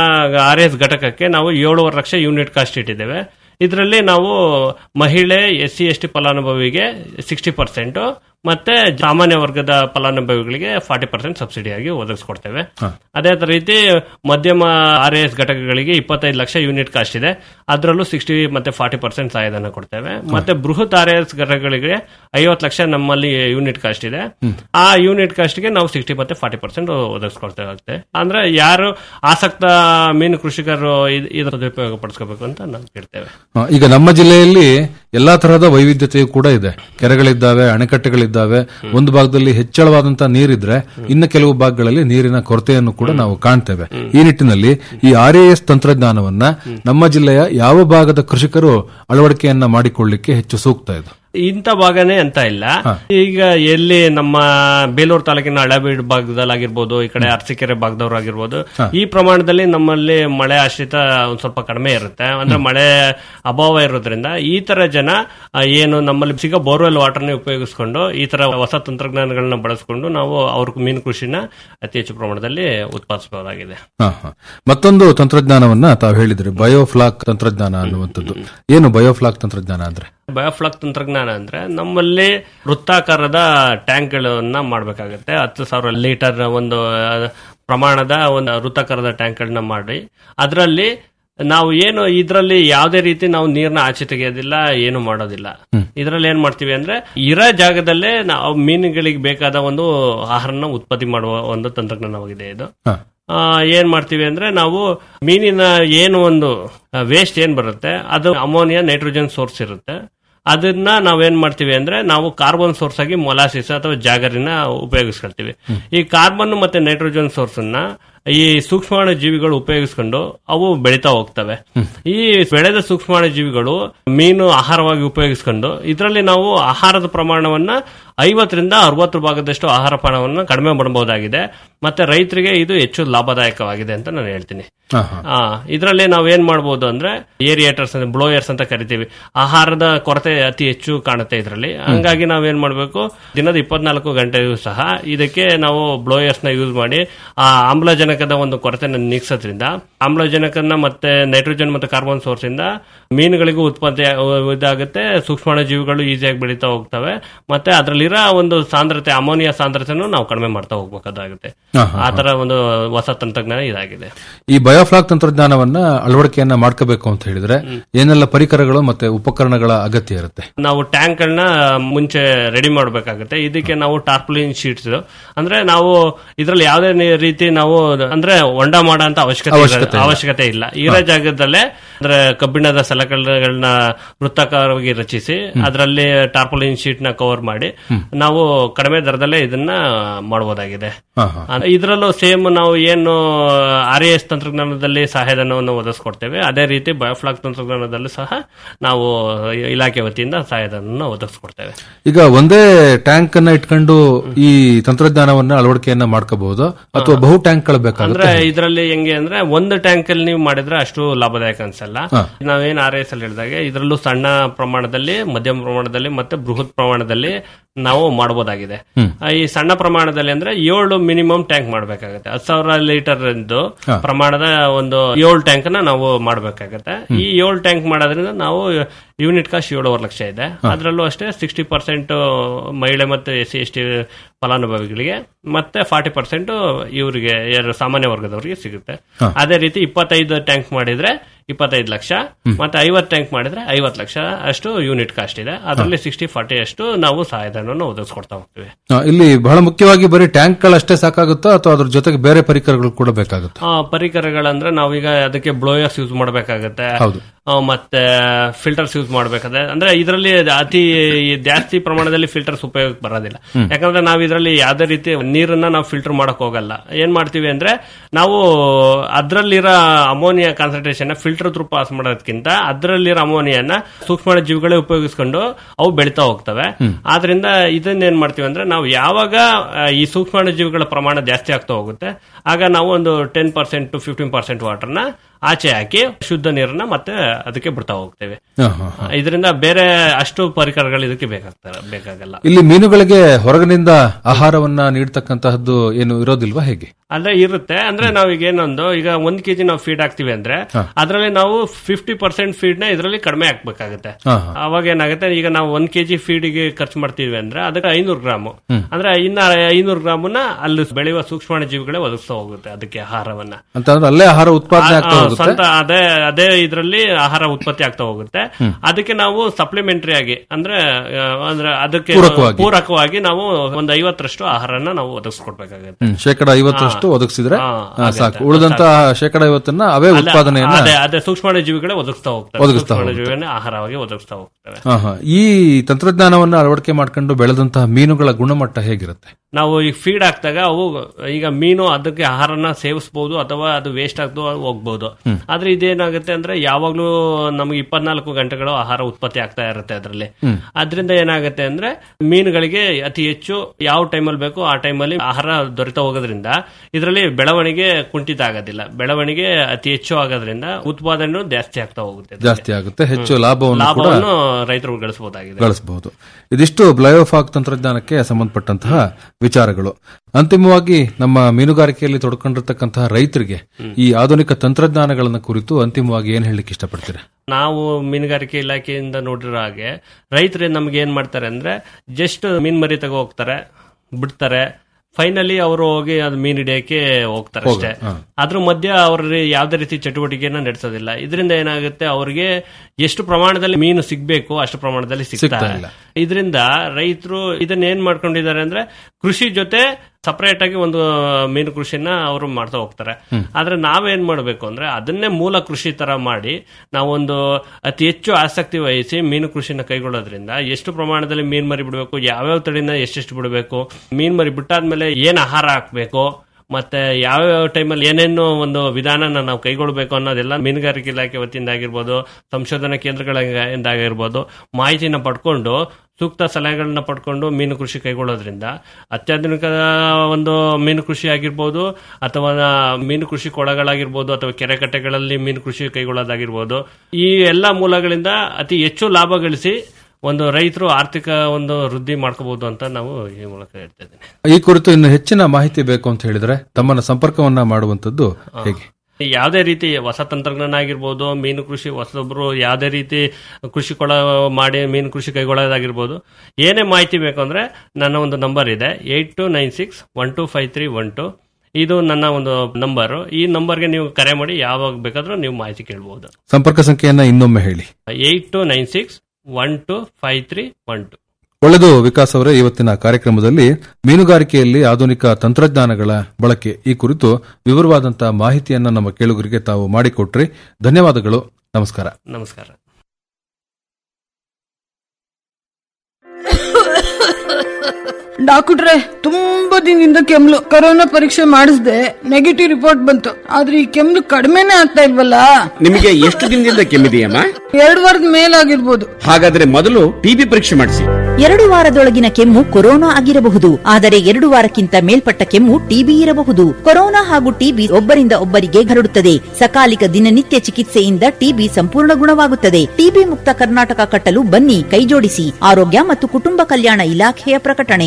ಆರ್ ಎಸ್ ಘಟಕಕ್ಕೆ ನಾವು ಏಳುವರೆ ಲಕ್ಷ ಯೂನಿಟ್ ಕಾಸ್ಟ್ ಇಟ್ಟಿದ್ದೇವೆ ಇದರಲ್ಲಿ ನಾವು ಮಹಿಳೆ ಎಸ್ ಸಿ ಎಸ್ ಟಿ ಫಲಾನುಭವಿಗೆ ಸಿಕ್ಸ್ಟಿ ಪರ್ಸೆಂಟ್ ಮತ್ತೆ ಸಾಮಾನ್ಯ ವರ್ಗದ ಫಲಾನುಭವಿಗಳಿಗೆ ಫಾರ್ಟಿ ಪರ್ಸೆಂಟ್ ಸಬ್ಸಿಡಿ ಆಗಿ ಒದಗಿಸ್ಕೊಡ್ತೇವೆ ಅದೇ ತರ ರೀತಿ ಮಧ್ಯಮ ಆರ್ ಎಸ್ ಘಟಕಗಳಿಗೆ ಇಪ್ಪತ್ತೈದು ಲಕ್ಷ ಯೂನಿಟ್ ಕಾಸ್ಟ್ ಇದೆ ಅದರಲ್ಲೂ ಸಿಕ್ಸ್ಟಿ ಮತ್ತೆ ಫಾರ್ಟಿ ಪರ್ಸೆಂಟ್ ಸಹಾಯಧನ ಕೊಡ್ತೇವೆ ಮತ್ತೆ ಬೃಹತ್ ಆರ್ ಎಸ್ ಘಟಕಗಳಿಗೆ ಐವತ್ತು ಲಕ್ಷ ನಮ್ಮಲ್ಲಿ ಯೂನಿಟ್ ಕಾಸ್ಟ್ ಇದೆ ಆ ಯೂನಿಟ್ ಕಾಸ್ಟ್ಗೆ ನಾವು ಸಿಕ್ಸ್ಟಿ ಮತ್ತೆ ಫಾರ್ಟಿ ಪರ್ಸೆಂಟ್ ಒದಗಿಸ್ಕೊಡ್ತೇವೆ ಅಂದ್ರೆ ಯಾರು ಆಸಕ್ತ ಮೀನು ಕೃಷಿಕರು ಇದ್- ಇದರ ಉಪಯೋಗ ಪಡಿಸ್ಕೋಬೇಕು ಅಂತ ನಾವು ಕೇಳ್ತೇವೆ ಆ, ಈಗ ನಮ್ಮ ಜಿಲ್ಲೆಯಲ್ಲಿ ಎಲ್ಲಾ ತರಹದ ವೈವಿಧ್ಯತೆಯು ಕೂಡ ಇದೆ ಕೆರೆಗಳಿದ್ದಾವೆ ಅಣೆಕಟ್ಟೆಗಳಿದ್ದಾವೆ ಒಂದು ಭಾಗದಲ್ಲಿ ಹೆಚ್ಚಳವಾದಂತಹ ನೀರಿದ್ರೆ ಇನ್ನು ಕೆಲವು ಭಾಗಗಳಲ್ಲಿ ನೀರಿನ ಕೊರತೆಯನ್ನು ಕೂಡ ನಾವು ಕಾಣ್ತೇವೆ ಈ ನಿಟ್ಟಿನಲ್ಲಿ ಈ ಆರ್ ಎಸ್ ತಂತ್ರಜ್ಞಾನವನ್ನ ನಮ್ಮ ಜಿಲ್ಲೆಯ ಯಾವ ಭಾಗದ ಕೃಷಿಕರು ಅಳವಡಿಕೆಯನ್ನ ಮಾಡಿಕೊಳ್ಳಿಕ್ಕೆ ಹೆಚ್ಚು ಸೂಕ್ತ ಇದು ಇಂಥ ಭಾಗನೇ ಅಂತ ಇಲ್ಲ ಈಗ ಎಲ್ಲಿ ನಮ್ಮ ಬೇಲೂರು ತಾಲೂಕಿನ ಹಳೆಬೀಡು ಭಾಗದಲ್ಲಾಗಿರ್ಬೋದು ಈ ಕಡೆ ಅರಸೀಕೆರೆ ಭಾಗದವ್ರು ಆಗಿರ್ಬೋದು ಈ ಪ್ರಮಾಣದಲ್ಲಿ ನಮ್ಮಲ್ಲಿ ಮಳೆ ಆಶ್ರಿತ ಒಂದ್ ಸ್ವಲ್ಪ ಕಡಿಮೆ ಇರುತ್ತೆ ಅಂದ್ರೆ ಮಳೆ ಅಭಾವ ಇರೋದ್ರಿಂದ ಈ ತರ ಜನ ಆ, ಏನು ನಮ್ಮಲ್ಲಿ ಸಿಗೋ ಬೋರ್ವೆಲ್ ವಾಟರ್ನೇ ಉಪಯೋಗಿಸ್ಕೊಂಡು ಈ ತರ ಹೊಸ ತಂತ್ರಜ್ಞಾನಗಳನ್ನ ಬಳಸ್ಕೊಂಡು ನಾವು ಅವ್ರ ಮೀನು ಕೃಷಿನ ಅತಿ ಹೆಚ್ಚು ಪ್ರಮಾಣದಲ್ಲಿ ಉತ್ಪಾದಿಸಬಹುದಾಗಿದೆ ಹಾ, ಹಾ. ಮತ್ತೊಂದು ತಂತ್ರಜ್ಞಾನವನ್ನ ತಾವು ಹೇಳಿದ್ರಿ ಬಯೋಫ್ಲಾಕ್ ತಂತ್ರಜ್ಞಾನ ಅನ್ನುವಂಥದ್ದು ಏನು ಬಯೋಫ್ಲಾಕ್ ತಂತ್ರಜ್ಞಾನ ಅಂದ್ರೆ ಬಯೋಫ್ಲಾಕ್ ತಂತ್ರಜ್ಞಾನ ಅಂದ್ರೆ ನಮ್ಮಲ್ಲಿ ವೃತ್ತಾಕಾರದ ಟ್ಯಾಂಕ್ಗಳನ್ನ ಮಾಡಬೇಕಾಗುತ್ತೆ ಹತ್ತು ಸಾವಿರ ಲೀಟರ್ ಒಂದು ಆ, ಪ್ರಮಾಣದ ಒಂದು ವೃತ್ತಾಕಾರದ ಟ್ಯಾಂಕ್ಗಳನ್ನ ಮಾಡಿ ಅದರಲ್ಲಿ ನಾವು ಏನು ಇದರಲ್ಲಿ ಯಾವುದೇ ರೀತಿ ನಾವು ನೀರ್ನ ಆಚೆ ತೆಗೆಯೋದಿಲ್ಲ ಏನು ಮಾಡೋದಿಲ್ಲ ಇದರಲ್ಲಿ ಏನ್ ಮಾಡ್ತೀವಿ ಅಂದ್ರೆ ಇರೋ ಜಾಗದಲ್ಲೇ ನಾವು ಮೀನುಗಳಿಗೆ ಬೇಕಾದ ಒಂದು ಆಹಾರನ ಉತ್ಪತ್ತಿ ಮಾಡುವ ಒಂದು ತಂತ್ರಜ್ಞಾನವಾಗಿದೆ ಇದು ಹಾ. ಆ, ಏನ್ ಮಾಡ್ತೀವಿ ಅಂದ್ರೆ ನಾವು ಮೀನಿನ ಏನು ಒಂದು ವೇಸ್ಟ್ ಏನ್ ಬರುತ್ತೆ ಅದು ಅಮೋನಿಯಾ ನೈಟ್ರೋಜನ್ ಸೋರ್ಸ್ ಇರುತ್ತೆ ಅದನ್ನ ನಾವೇನ್ ಮಾಡ್ತೀವಿ ಅಂದ್ರೆ ನಾವು ಕಾರ್ಬನ್ ಸೋರ್ಸ್ ಆಗಿ ಮೊಲಾಸಿಸ್ ಅಥವಾ ಜಾಗರಿನ ಉಪಯೋಗಿಸ್ಕೊಳ್ತೀವಿ ಈ ಕಾರ್ಬನ್ ಮತ್ತೆ ನೈಟ್ರೋಜನ್ ಸೋರ್ಸ್ ಅನ್ನ ಈ ಸೂಕ್ಷ್ಮಾಣು ಜೀವಿಗಳು ಉಪಯೋಗಿಸ್ಕೊಂಡು ಅವು ಬೆಳೀತಾ ಹೋಗ್ತವೆ ಈ ಬೆಳೆದ ಸೂಕ್ಷ್ಮಾಣು ಜೀವಿಗಳು ಮೀನು ಆಹಾರವಾಗಿ ಉಪಯೋಗಿಸ್ಕೊಂಡು ಇದರಲ್ಲಿ ನಾವು ಆಹಾರದ ಪ್ರಮಾಣವನ್ನ ಐವತ್ತರಿಂದ ಅರವತ್ತು ಭಾಗದಷ್ಟು ಆಹಾರ ಪ್ರಮಾಣವನ್ನು ಕಡಿಮೆ ಮಾಡಬಹುದಾಗಿದೆ ಮತ್ತೆ ರೈತರಿಗೆ ಇದು ಹೆಚ್ಚು ಲಾಭದಾಯಕವಾಗಿದೆ ಅಂತ ನಾನು ಹೇಳ್ತೀನಿ ಹಾ, ಹಾ. ಆ ಇದರಲ್ಲಿ ನಾವು ಏನ್ ಮಾಡಬಹುದು ಅಂದ್ರೆ ಏರಿಯೇಟರ್ಸ್ ಅಂದ್ರೆ ಬ್ಲೋಯರ್ಸ್ ಅಂತ ಕರಿತೀವಿ ಆಹಾರದ ಕೊರತೆ ಅತಿ ಹೆಚ್ಚು ಕಾಣುತ್ತೆ ಇದರಲ್ಲಿ ಹಂಗಾಗಿ ನಾವೇನ್ ಮಾಡಬೇಕು ದಿನದ ಇಪ್ಪತ್ನಾಲ್ಕು ಗಂಟೆಯೂ ಸಹ ಇದಕ್ಕೆ ನಾವು ಬ್ಲೋಯರ್ಸ್ ನ ಯೂಸ್ ಮಾಡಿ ಆ ಆಮ್ಲಜನಕದ ಒಂದು ಕೊರತೆನ ನೀಗಿಸೋದ್ರಿಂದ ಆಮ್ಲಜನಕನ ಮತ್ತೆ ನೈಟ್ರೋಜನ್ ಮತ್ತೆ ಕಾರ್ಬನ್ ಸೋರ್ಸ್ ಇಂದ ಮೀನುಗಳಿಗೂ ಉತ್ಪತ್ತಿ ಇದಾಗುತ್ತೆ ಸೂಕ್ಷ್ಮಾಣು ಜೀವಿಗಳು ಈಸಿಯಾಗಿ ಬೆಳೀತಾ ಹೋಗ್ತವೆ ಮತ್ತೆ ಅದರಲ್ಲಿರೋ ಒಂದು ಸಾಂದ್ರತೆ ಅಮೋನಿಯಾ ಸಾಂದ್ರತೆನೂ ನಾವು ಕಡಿಮೆ ಮಾಡ್ತಾ ಹೋಗ್ಬೇಕಾಗುತ್ತೆ ಹಾ, ಹಾ, ಆ ತರ ಒಂದು ಹೊಸ ತಂತ್ರಜ್ಞಾನ ಇದಾಗಿದೆ ಈ ಬಯೋಫ್ಲಾಕ್ ತಂತ್ರಜ್ಞಾನವನ್ನ ಅಳವಡಿಕೆಯನ್ನ ಮಾಡ್ಕೋಬೇಕು ಅಂತ ಹೇಳಿದ್ರೆ ಏನೆಲ್ಲ ಪರಿಕರಗಳು ಮತ್ತೆ ಉಪಕರಣಗಳ ಅಗತ್ಯ ಇರುತ್ತೆ ನಾವು ಟ್ಯಾಂಕ್ ಗಳನ್ನ ಮುಂಚೆ ರೆಡಿ ಮಾಡಬೇಕಾಗುತ್ತೆ ಇದಕ್ಕೆ ನಾವು ಟಾರ್ಪಲಿನ್ ಶೀಟ್ಸ್ ಅಂದ್ರೆ ನಾವು ಇದರಲ್ಲಿ ಯಾವುದೇ ನಿ- ರೀತಿ ನಾವು ಅಂದ್ರೆ ಹೊಂಡ ಮಾಡೋ ಅಂತ ಅವಶ್ಯಕತೆ ಇಲ್ಲ- ಅವಶ್ಯಕತೆ ಇಲ್ಲ. ಅವಶ್ಯಕತೆ ಇಲ್ಲ ಇರೋ ಜಾಗದಲ್ಲೇ ಅಂದ್ರೆ ಕಬ್ಬಿಣದ ಸಲಕರಣೆಗಳನ್ನ ವೃತ್ತಾಕಾರವಾಗಿ ರಚಿಸಿ ಅದರಲ್ಲಿ ಟಾರ್ಪಲಿನ್ ಶೀಟ್ ನ ಕವರ್ ಮಾಡಿ ನಾವು ಕಡಿಮೆ ದರದಲ್ಲೇ ಇದನ್ನ ಮಾಡಬಹುದಾಗಿದೆ ಹಾ, ಹಾ. ಅಂದ್ರೆ ಇದರಲ್ಲೂ ಸೇಮ್ ನಾವು ಏನು ಆರ್ ಎಸ್ ತಂತ್ರಜ್ಞಾನದಲ್ಲಿ ಸಹಾಯಧನವನ್ನು ಒದಗಿಸ್ಕೊಡ್ತೇವೆ ಅದೇ ರೀತಿ ಬಯೋಫ್ಲಾಕ್ ತಂತ್ರಜ್ಞಾನದಲ್ಲೂ ಸಹ ನಾವು ಇಲಾಖೆ ವತಿಯಿಂದ ಸಹಾಯಧನವನ್ನು ಒದಗಿಸ್ಕೊಡ್ತೇವೆ ಈಗ ಒಂದೇ ಟ್ಯಾಂಕ್ ಅನ್ನ ಇಟ್ಕೊಂಡು ಈ ತಂತ್ರಜ್ಞಾನವನ್ನ ಅಳವಡಿಕೆಯನ್ನ ಮಾಡ್ಕೋಬಹುದು ಅಥವಾ ಬಹು ಟ್ಯಾಂಕ್ ಗಳು ಅಂದ್ರೆ ಬೇಕಾಗುತ್ತೆ ಇದರಲ್ಲಿ ಹೆಂಗೆ ಅಂದ್ರೆ ಒಂದು ಟ್ಯಾಂಕ್ ಅಲ್ಲಿ ನೀವು ಮಾಡಿದ್ರೆ ಅಷ್ಟು ಲಾಭದಾಯಕ ಅನ್ಸಲ್ಲ ಹಾ. ನಾವೇನ್ ಆರ್ ಎಸ್ ಅಲ್ಲಿ ಹೇಳಿದಾಗೆ ಇದರಲ್ಲೂ ಸಣ್ಣ ಪ್ರಮಾಣದಲ್ಲಿ ಮಧ್ಯಮ ಪ್ರಮಾಣದಲ್ಲಿ ಮತ್ತೆ ಬೃಹತ್ ಪ್ರಮಾಣದಲ್ಲಿ ನಾವು ಮಾಡಬಹುದಾಗಿದೆ ಹ್ಮ್. ಆ, ಈ ಸಣ್ಣ ಪ್ರಮಾಣದಲ್ಲಿ ಅಂದ್ರೆ ಏಳು ಮಿನಿಮಮ್ ಟ್ಯಾಂಕ್ ಮಾಡಬೇಕಾಗುತ್ತೆ ಹತ್ತು ಸಾವಿರ ಲೀಟರ್ ಹಾ. ಪ್ರಮಾಣದ ಒಂದು ಏಳು ಟ್ಯಾಂಕ್ ನ ನಾವು ಮಾಡಬೇಕಾಗತ್ತೆ ಈ ಏಳು ಟ್ಯಾಂಕ್ ಮಾಡೋದ್ರಿಂದ ನಾವು ಯೂನಿಟ್ ಕಾಸ್ಟ್ ಏಳುವರೆ ಲಕ್ಷ ಇದೆ ಅದರಲ್ಲೂ ಅಷ್ಟೇ ಸಿಕ್ಸ್ಟಿ ಪರ್ಸೆಂಟ್ ಮಹಿಳೆ ಮತ್ತು ಎಸ್ ಸಿ ಎಸ್ ಟಿ ಫಲಾನುಭವಿಗಳಿಗೆ ಮತ್ತೆ ಫಾರ್ಟಿ ಪರ್ಸೆಂಟ್ ಇವರಿಗೆ ಯಾರು ಸಾಮಾನ್ಯ ವರ್ಗದವರಿಗೆ ಸಿಗುತ್ತೆ ಹಾ. ಅದೇ ರೀತಿ ಇಪ್ಪತ್ತೈದು ಟ್ಯಾಂಕ್ ಮಾಡಿದ್ರೆ ಇಪ್ಪತ್ತೈದು ಲಕ್ಷ ಮತ್ತೆ ಐವತ್ತು ಟ್ಯಾಂಕ್ ಮಾಡಿದ್ರೆ ಐವತ್ತು ಲಕ್ಷ ಅಷ್ಟು ಯೂನಿಟ್ ಕಾಸ್ಟ್ ಇದೆ ಅದರಲ್ಲಿ ಸಿಕ್ಸ್ಟಿ ಫಾರ್ಟಿ ಅಷ್ಟು ನಾವು ಸಹಾಯಧನವನ್ನು ಒದಗಿಸ್ಕೊಡ್ತಾ ಹೋಗ್ತೀವಿ ಆ, ಇಲ್ಲಿ ಬಹಳ ಮುಖ್ಯವಾಗಿ ಬರೀ ಟ್ಯಾಂಕ್ ಗಳಷ್ಟೇ ಸಾಕಾಗುತ್ತಾ ಅಥವಾ ಅದ್ರ ಜೊತೆಗೆ ಬೇರೆ ಪರಿಕರಗಳು ಕೂಡ ಬೇಕಾಗುತ್ತೆ ಆ, ಪರಿಕರಗಳಂದ್ರೆ ನಾವೀಗ ಅದಕ್ಕೆ ಬ್ಲೋಯರ್ಸ್ ಯೂಸ್ ಮಾಡಬೇಕಾಗತ್ತೆ ಹೌದು. ಆ, ಮತ್ತೆ ಫಿಲ್ಟರ್ಸ್ ಯೂಸ್ ಮಾಡ್ಬೇಕಾದ್ರೆ ಅಂದ್ರೆ ಇದರಲ್ಲಿ ಅತಿ ಜಾಸ್ತಿ ಪ್ರಮಾಣದಲ್ಲಿ ಫಿಲ್ಟರ್ಸ್ ಉಪಯೋಗ ಬರೋದಿಲ್ಲ ಹ್ಮ್. ಯಾಕಂದ್ರೆ ನಾವು ಇದರಲ್ಲಿ ಯಾವ್ದೇ ರೀತಿ ನೀರನ್ನ ನಾವು ಫಿಲ್ಟರ್ ಮಾಡಕ್ ಹೋಗಲ್ಲ ಏನ್ ಮಾಡ್ತೀವಿ ಅಂದ್ರೆ ನಾವು ಅದ್ರಲ್ಲಿರೋ ammonia concentration filter through pass ಮಾಡೋದಕ್ಕಿಂತ ಅದ್ರಲ್ಲಿರೋ ಅಮೋನಿಯಾನ ಸೂಕ್ಷ್ಮ ಜೀವಿಗಳೇ ಉಪಯೋಗಿಸ್ಕೊಂಡು ಅವು ಬೆಳಿತಾ ಹೋಗ್ತವೆ ಹ್ಮ್. ಆದ್ರಿಂದ ಇದನ್ನ ಏನ್ ಮಾಡ್ತೀವಿ ಅಂದ್ರೆ ನಾವು ಯಾವಾಗ ಆ, ಈ ಸೂಕ್ಷ್ಮ ಜೀವಿಗಳ ಪ್ರಮಾಣ ಜಾಸ್ತಿ ಆಗ್ತಾ ಹೋಗುತ್ತೆ ಆಗ ನಾವು ಒಂದು ten percent to fifteen percent ವಾಟರ್ನ ಆಚೆ ಹಾಕಿ ಶುದ್ಧ ನೀರನ್ನ ಮತ್ತೆ ಅದಕ್ಕೆ ಬಿಡ್ತಾ ಹೋಗ್ತೇವೆ ಹಾ, ಹಾ, ಹಾ. ಇದರಿಂದ ಬೇರೆ ಅಷ್ಟು ಪರಿಕರಗಳು ಇದಕ್ಕೆ ಬೇಕಾಗ್ತಾರೆ ಬೇಕಾಗಲ್ಲ ಇಲ್ಲಿ ಮೀನುಗಳಿಗೆ ಹೊರಗಿನಿಂದ ಆಹಾರವನ್ನ ನೀಡ್ತಕ್ಕಂತಹದ್ದು ಏನು ಇರೋದಿಲ್ವಾ ಹೇಗೆ ಅಂದ್ರೆ ಇರುತ್ತೆ ಅಂದ್ರೆ ನಾವು ಈಗ ಏನೊಂದು ಈಗ ಒಂದ್ ಕೆಜಿ ನಾವು ಫೀಡ್ ಹಾಕ್ತಿವಿ ಅಂದ್ರೆ ಹಾ. ಅದರಲ್ಲಿ ನಾವು ಫಿಫ್ಟಿ ಪರ್ಸೆಂಟ್ ಫೀಡ್ ನ ಇದರಲ್ಲಿ ಕಡಿಮೆ ಹಾಕ್ಬೇಕಾಗುತ್ತೆ ಹಾ, ಹಾ. ಅವಾಗ ಏನಾಗುತ್ತೆ ಈಗ ನಾವು ಒಂದ್ ಕೆಜಿ ಫೀಡ್ ಗೆ ಖರ್ಚು ಮಾಡ್ತೀವಿ ಅಂದ್ರೆ ಅದಕ್ಕೆ ಐನೂರು ಗ್ರಾಮ್ ಹ್ಮ್. ಅಂದ್ರೆ ಇನ್ನ ಐನೂರು ಗ್ರಾಮನ್ನ ಅಲ್ಲಿ ಬೆಳೆಯುವ ಸೂಕ್ಷ್ಮ ಜೀವಿಗಳೇ ಒದಗಿಸ್ತಾ ಹೋಗುತ್ತೆ ಅದಕ್ಕೆ ಆಹಾರವನ್ನ ಅಂತಂದ್ರೆ ಅಲ್ಲೇ ಆಹಾರ ಉತ್ಪಾದನೆ ಆಗ್ತಾ ಆ, ಆ, ಹೋಗುತ್ತೆ ಸ್ವಂತ ಅದೇ ಅದೇ ಇದರಲ್ಲಿ ಆಹಾರ ಉತ್ಪತ್ತಿ ಆಗ್ತಾ ಹೋಗುತ್ತೆ ಹ್ಮ್. ಅದಕ್ಕೆ ನಾವು ಸಪ್ಲಿಮೆಂಟರಿ ಆಗಿ ಅಂದ್ರೆ ಆ, ಅಂದ್ರೆ ಅದಕ್ಕೆ ಪೂರಕವಾಗಿ. ಪೂರಕವಾಗಿ ನಾವು ಒಂದ್ ಐವತ್ತರಷ್ಟು ಆಹಾರನ ನಾವು ಒದಗಿಸ್ಕೊಡ್ಬೇಕಾಗುತ್ತೆ ಹ್ಮ್, ಶೇಕಡ ಐವತ್ತರಷ್ಟು ಒದಗಿಸಿದ್ರೆ ಹಾ, ಆ, ಆಗುತ್ತೆ. ಸಾಕು ಉಳಿದಂತ ಶೇಕಡ ಐವತ್ತನ್ನ ಅವೇ ಅಲ್ಲ, ಉತ್ಪಾದನೆಯನ್ನ ಅದೇ ಅದೇ ಸೂಕ್ಷ್ಮ ಜೀವಿಗಳೇ ಒದಗಿಸ್ತಾ ಹೋಗ್ತವೆ ಒದಗಿಸ್ತಾ ಸೂಕ್ಷ್ಮ ಹೋಗುತ್ತೆ. ಜೀವಿಗಳೇ ಆಹಾರವಾಗಿ ಒದಗಿಸ್ತಾ ಹೋಗ್ತವೆ ಹಾ, ಹಾ. ಈ ತಂತ್ರಜ್ಞಾನವನ್ನ ಅಳವಡಿಕೆ ಮಾಡ್ಕೊಂಡು ಬೆಳೆದಂತಹ ಮೀನುಗಳ ಗುಣಮಟ್ಟ ಹೇಗಿರುತ್ತೆ ನಾವು ಈಗ ಫೀಡ್ ಹಾಕಿದಾಗ ಅವು ಈಗ ಮೀನು ಅದಕ್ಕೆ ಆಹಾರನ ಸೇವಿಸಬಹುದು ಅಥವಾ ಅದು ವೇಸ್ಟ್ ಆಗ್ದು ಹೋಗ್ಬೋದು ಹ್ಮ್. ಆದ್ರೆ ಇದೇನಾಗುತ್ತೆ ಅಂದ್ರೆ ಯಾವಾಗ್ಲೂ ನಮಗೆ ಇಪ್ಪತ್ನಾಲ್ಕು ಗಂಟೆಗಳು ಆಹಾರ ಉತ್ಪತ್ತಿ ಆಗ್ತಾ ಇರುತ್ತೆ ಅದರಲ್ಲಿ ಹ್ಮ್. ಅದರಿಂದ ಏನಾಗುತ್ತೆ ಅಂದ್ರೆ ಮೀನುಗಳಿಗೆ ಅತಿ ಹೆಚ್ಚು ಯಾವ ಟೈಮಲ್ಲಿ ಬೇಕು ಆ ಟೈಮಲ್ಲಿ ಆಹಾರ ದೊರೆತಾ ಹೋಗೋದ್ರಿಂದ ಇದರಲ್ಲಿ ಬೆಳವಣಿಗೆ ಕುಂಠಿತ ಆಗೋದಿಲ್ಲ ಬೆಳವಣಿಗೆ ಅತಿ ಹೆಚ್ಚು ಆಗೋದ್ರಿಂದ ಉತ್ಪಾದನೆ ಜಾಸ್ತಿ ಆಗ್ತಾ ಹೋಗುತ್ತೆ ಇದರಲ್ಲಿ. ಜಾಸ್ತಿ ಆಗುತ್ತೆ ಹೆಚ್ಚು ಹ್ಮ್. ಲಾಭವನ್ನು ಕೂಡ ಲಾಭವನ್ನು ರೈತರು ಗಳಿಸಬಹುದಾಗಿದೆ ಗಳಿಸಬಹುದು ಇದಿಷ್ಟು ಬ್ಲಯೋಫಾಕ್ ತಂತ್ರಜ್ಞಾನಕ್ಕೆ ಸಂಬಂಧಪಟ್ಟಂತಹ ವಿಚಾರಗಳು ಅಂತಿಮವಾಗಿ ನಮ್ಮ ಮೀನುಗಾರಿಕೆಯಲ್ಲಿ ತೊಡ್ಕೊಂಡಿರ್ತಕ್ಕಂತಹ ರೈತರಿಗೆ ಈ ಆಧುನಿಕ ತಂತ್ರಜ್ಞಾನಗಳನ್ನ ಕುರಿತು ಅಂತಿಮವಾಗಿ ಏನ್ ಹೇಳಲಿಕ್ಕೆ ಇಷ್ಟಪಡ್ತೀರಾ ನಾವು ಮೀನುಗಾರಿಕೆ ಇಲಾಖೆಯಿಂದ ನೋಡಿರೋ ಹಾಗೆ ರೈತರು ನಮ್ಗೆ ಏನ್ ಮಾಡ್ತಾರೆ ಅಂದ್ರೆ ಜಸ್ಟ್ ಮೀನ್ ಮರಿ ತಗೋ ಹೋಗ್ತಾರೆ ಬಿಡ್ತಾರೆ ಫೈನಲಿ ಅವರು ಹೋಗಿ ಅದು ಮೀನ್ ಹಿಡಿಯಕ್ಕೆ ಹೋಗ್ತಾರೆ ಹೋಗ- ಅಷ್ಟೇ ಹಾ. ಅದ್ರ ಮಧ್ಯ ಅವ್ರ ಯಾವ್ದೇ ರೀತಿ ಚಟುವಟಿಕೆಯನ್ನ ನಡೆಸೋದಿಲ್ಲ ಇದರಿಂದ ಏನಾಗುತ್ತೆ ಅವ್ರಿಗೆ ಎಷ್ಟು ಪ್ರಮಾಣದಲ್ಲಿ ಮೀನು ಸಿಗ್ಬೇಕು ಅಷ್ಟು ಪ್ರಮಾಣದಲ್ಲಿ ಸಿಗ್ತಾ ಸಿಗ್ತಾ ಇಲ್ಲ. ಇದರಿಂದ ರೈತರು ಇದನ್ನ ಏನ್ ಮಾಡ್ಕೊಂಡಿದ್ದಾರೆ ಅಂದ್ರೆ ಕೃಷಿ ಜೊತೆ ಸಪರೇಟ್ ಆಗಿ ಒಂದು ಮೀನು ಕೃಷಿನ ಅವರು ಮಾಡ್ತಾ ಹೋಗ್ತಾರೆ ಹ್ಮ್. ಆದ್ರೆ ನಾವೇನ್ ಮಾಡಬೇಕು ಅಂದ್ರೆ ಅದನ್ನೇ ಮೂಲ ಕೃಷಿ ತರ ಮಾಡಿ ನಾವೊಂದು ಅತಿ ಹೆಚ್ಚು ಆಸಕ್ತಿ ವಹಿಸಿ ಮೀನು ಕೃಷಿನ ಕೈಗೊಳ್ಳೋದ್ರಿಂದ ಎಷ್ಟು ಪ್ರಮಾಣದಲ್ಲಿ ಮೀನ್ ಮರಿ ಬಿಡಬೇಕು ಯಾವ್ಯಾವ ತಳಿನ ಎಷ್ಟೆಷ್ಟು ಬಿಡಬೇಕು ಮೀನ್ ಮರಿ ಬಿಟ್ಟಾದ್ಮೇಲೆ ಏನ್ ಆಹಾರ ಹಾಕ್ಬೇಕು ಮತ್ತೆ ಯಾವ್ಯಾವ ಟೈಮಲ್ಲಿ ಏನೇನು ಒಂದು ವಿಧಾನನ ನಾವು ಕೈಗೊಳ್ಬೇಕು ಅನ್ನೋದೆಲ್ಲ ಮೀನುಗಾರಿಕೆ ಇಲಾಖೆ ವತಿಯಿಂದ ಆಗಿರ್ಬೋದು ಸಂಶೋಧನಾ ಕೇಂದ್ರಗಳಿಂದ ಆಗಿರ್ಬೋದು ಮಾಹಿತಿನ ಪಡ್ಕೊಂಡು ಸೂಕ್ತ ಸಲಹೆಗಳನ್ನ ಪಡ್ಕೊಂಡು ಮೀನು ಕೃಷಿ ಕೈಗೊಳ್ಳೋದ್ರಿಂದ ಅತ್ಯಾಧುನಿಕ ಒಂದು ಮೀನು ಕೃಷಿ ಆಗಿರ್ಬೋದು ಅಥವಾ ಮೀನು ಕೃಷಿ ಕೊಳಗಳಾಗಿರ್ಬೋದು ಅಥವಾ ಕೆರೆ ಕಟ್ಟೆಗಳಲ್ಲಿ ಮೀನು ಕೃಷಿ ಕೈಗೊಳ್ಳೋದಾಗಿರ್ಬೋದು ಈ ಎಲ್ಲ ಮೂಲಗಳಿಂದ ಅತಿ ಹೆಚ್ಚು ಲಾಭ ಗಳಿಸಿ ಒಂದು ರೈತರು ಆರ್ಥಿಕ ಒಂದು ವೃದ್ಧಿ ಮಾಡ್ಕೋಬಹುದು ಅಂತ ನಾವು ಈ ಮೂಲಕ ಹೇಳ್ತಾ ಇದ್ದೀನಿ ಈ ಕುರಿತು ಇನ್ನು ಹೆಚ್ಚಿನ ಮಾಹಿತಿ ಬೇಕು ಅಂತ ಹೇಳಿದ್ರೆ ತಮ್ಮನ್ನ ಸಂಪರ್ಕವನ್ನ ಮಾಡುವಂತದ್ದು ಹೇಗೆ ಯಾವುದೇ ರೀತಿ ಹೊಸ ತಂತ್ರಜ್ಞಾನ ಆಗಿರ್ಬೋದು ಮೀನು ಕೃಷಿ ಹೊಸೊಬ್ರು ಯಾವುದೇ ರೀತಿ ಕೃಷಿ ಕೊಳ ಮಾಡಿ ಮೀನು ಕೃಷಿ ಕೈಗೊಳ್ಳೋದಾಗಿರ್ಬೋದು ಏನೇ ಮಾಹಿತಿ ಬೇಕು ಅಂದ್ರೆ ನನ್ನ ಒಂದು ನಂಬರ್ ಇದೆ eight two nine six one two five three one two ಇದು ನನ್ನ ಒಂದು ನಂಬರು ಈ ನಂಬರ್ಗೆ ನೀವು ಕರೆ ಮಾಡಿ ಯಾವಾಗ ಬೇಕಾದ್ರೂ ನೀವು ಮಾಹಿತಿ ಕೇಳ್ಬೋದು ಸಂಪರ್ಕ ಸಂಖ್ಯೆಯನ್ನ ಇನ್ನೊಮ್ಮೆ ಹೇಳಿ eight two nine six one two five three one two ಒಳ್ಳೆದು ವಿಕಾಸ್ ಅವರೇ ಇವತ್ತಿನ ಕಾರ್ಯಕ್ರಮದಲ್ಲಿ ಮೀನುಗಾರಿಕೆಯಲ್ಲಿ ಆಧುನಿಕ ತಂತ್ರಜ್ಞಾನಗಳ ಬಳಕೆ ಈ ಕುರಿತು ವಿವರವಾದಂತಹ ಮಾಹಿತಿಯನ್ನ ನಮ್ಮ ಕೇಳುಗರಿಗೆ ತಾವು ಮಾಡಿಕೊಟ್ರಿ ಧನ್ಯವಾದಗಳು ನಮಸ್ಕಾರ ನಮಸ್ಕಾರ ಡಾಕ್ಟ್ರೆ ತುಂಬಾ ದಿನದಿಂದ ಕೆಮ್ಲು ಕೊರೋನಾ ಪರೀಕ್ಷೆ ಮಾಡಿಸ್ದೆ ನೆಗೆಟಿವ್ ರಿಪೋರ್ಟ್ ಬಂತು ಆದ್ರೆ ಈ ಕೆಮ್ಲು ಕಡಿಮೆನೇ ಆಗ್ತಾ ಇಲ್ವಲ್ಲ ನಿಮಗೆ ಎಷ್ಟು ದಿನದಿಂದ ಕೆಮ್ಮಿದೆಯಮ್ಮ ಎರಡು ವಾರದ ಮೇಲಾಗಿರ್ಬೋದು ಹಾಗಾದ್ರೆ ಮೊದಲು ಟಿಬಿ ಪರೀಕ್ಷೆ ಮಾಡಿಸಿ ಎರಡು ವಾರದೊಳಗಿನ ಕೆಮ್ಮು ಕೊರೋನಾ ಆಗಿರಬಹುದು ಆದರೆ ಎರಡು ವಾರಕ್ಕಿಂತ ಮೇಲ್ಪಟ್ಟ ಕೆಮ್ಮು ಟಿಬಿ ಇರಬಹುದು ಕೊರೋನಾ ಹಾಗೂ ಟಿಬಿ ಒಬ್ಬರಿಂದ ಒಬ್ಬರಿಗೆ ಹರಡುತ್ತದೆ ಸಕಾಲಿಕ ದಿನನಿತ್ಯ ಚಿಕಿತ್ಸೆಯಿಂದ ಟಿಬಿ ಸಂಪೂರ್ಣ ಗುಣವಾಗುತ್ತದೆ ಟಿಬಿ ಮುಕ್ತ ಕರ್ನಾಟಕ ಕಟ್ಟಲು ಬನ್ನಿ ಕೈಜೋಡಿಸಿ ಆರೋಗ್ಯ ಮತ್ತು ಕುಟುಂಬ ಕಲ್ಯಾಣ ಇಲಾಖೆಯ ಪ್ರಕಟಣೆ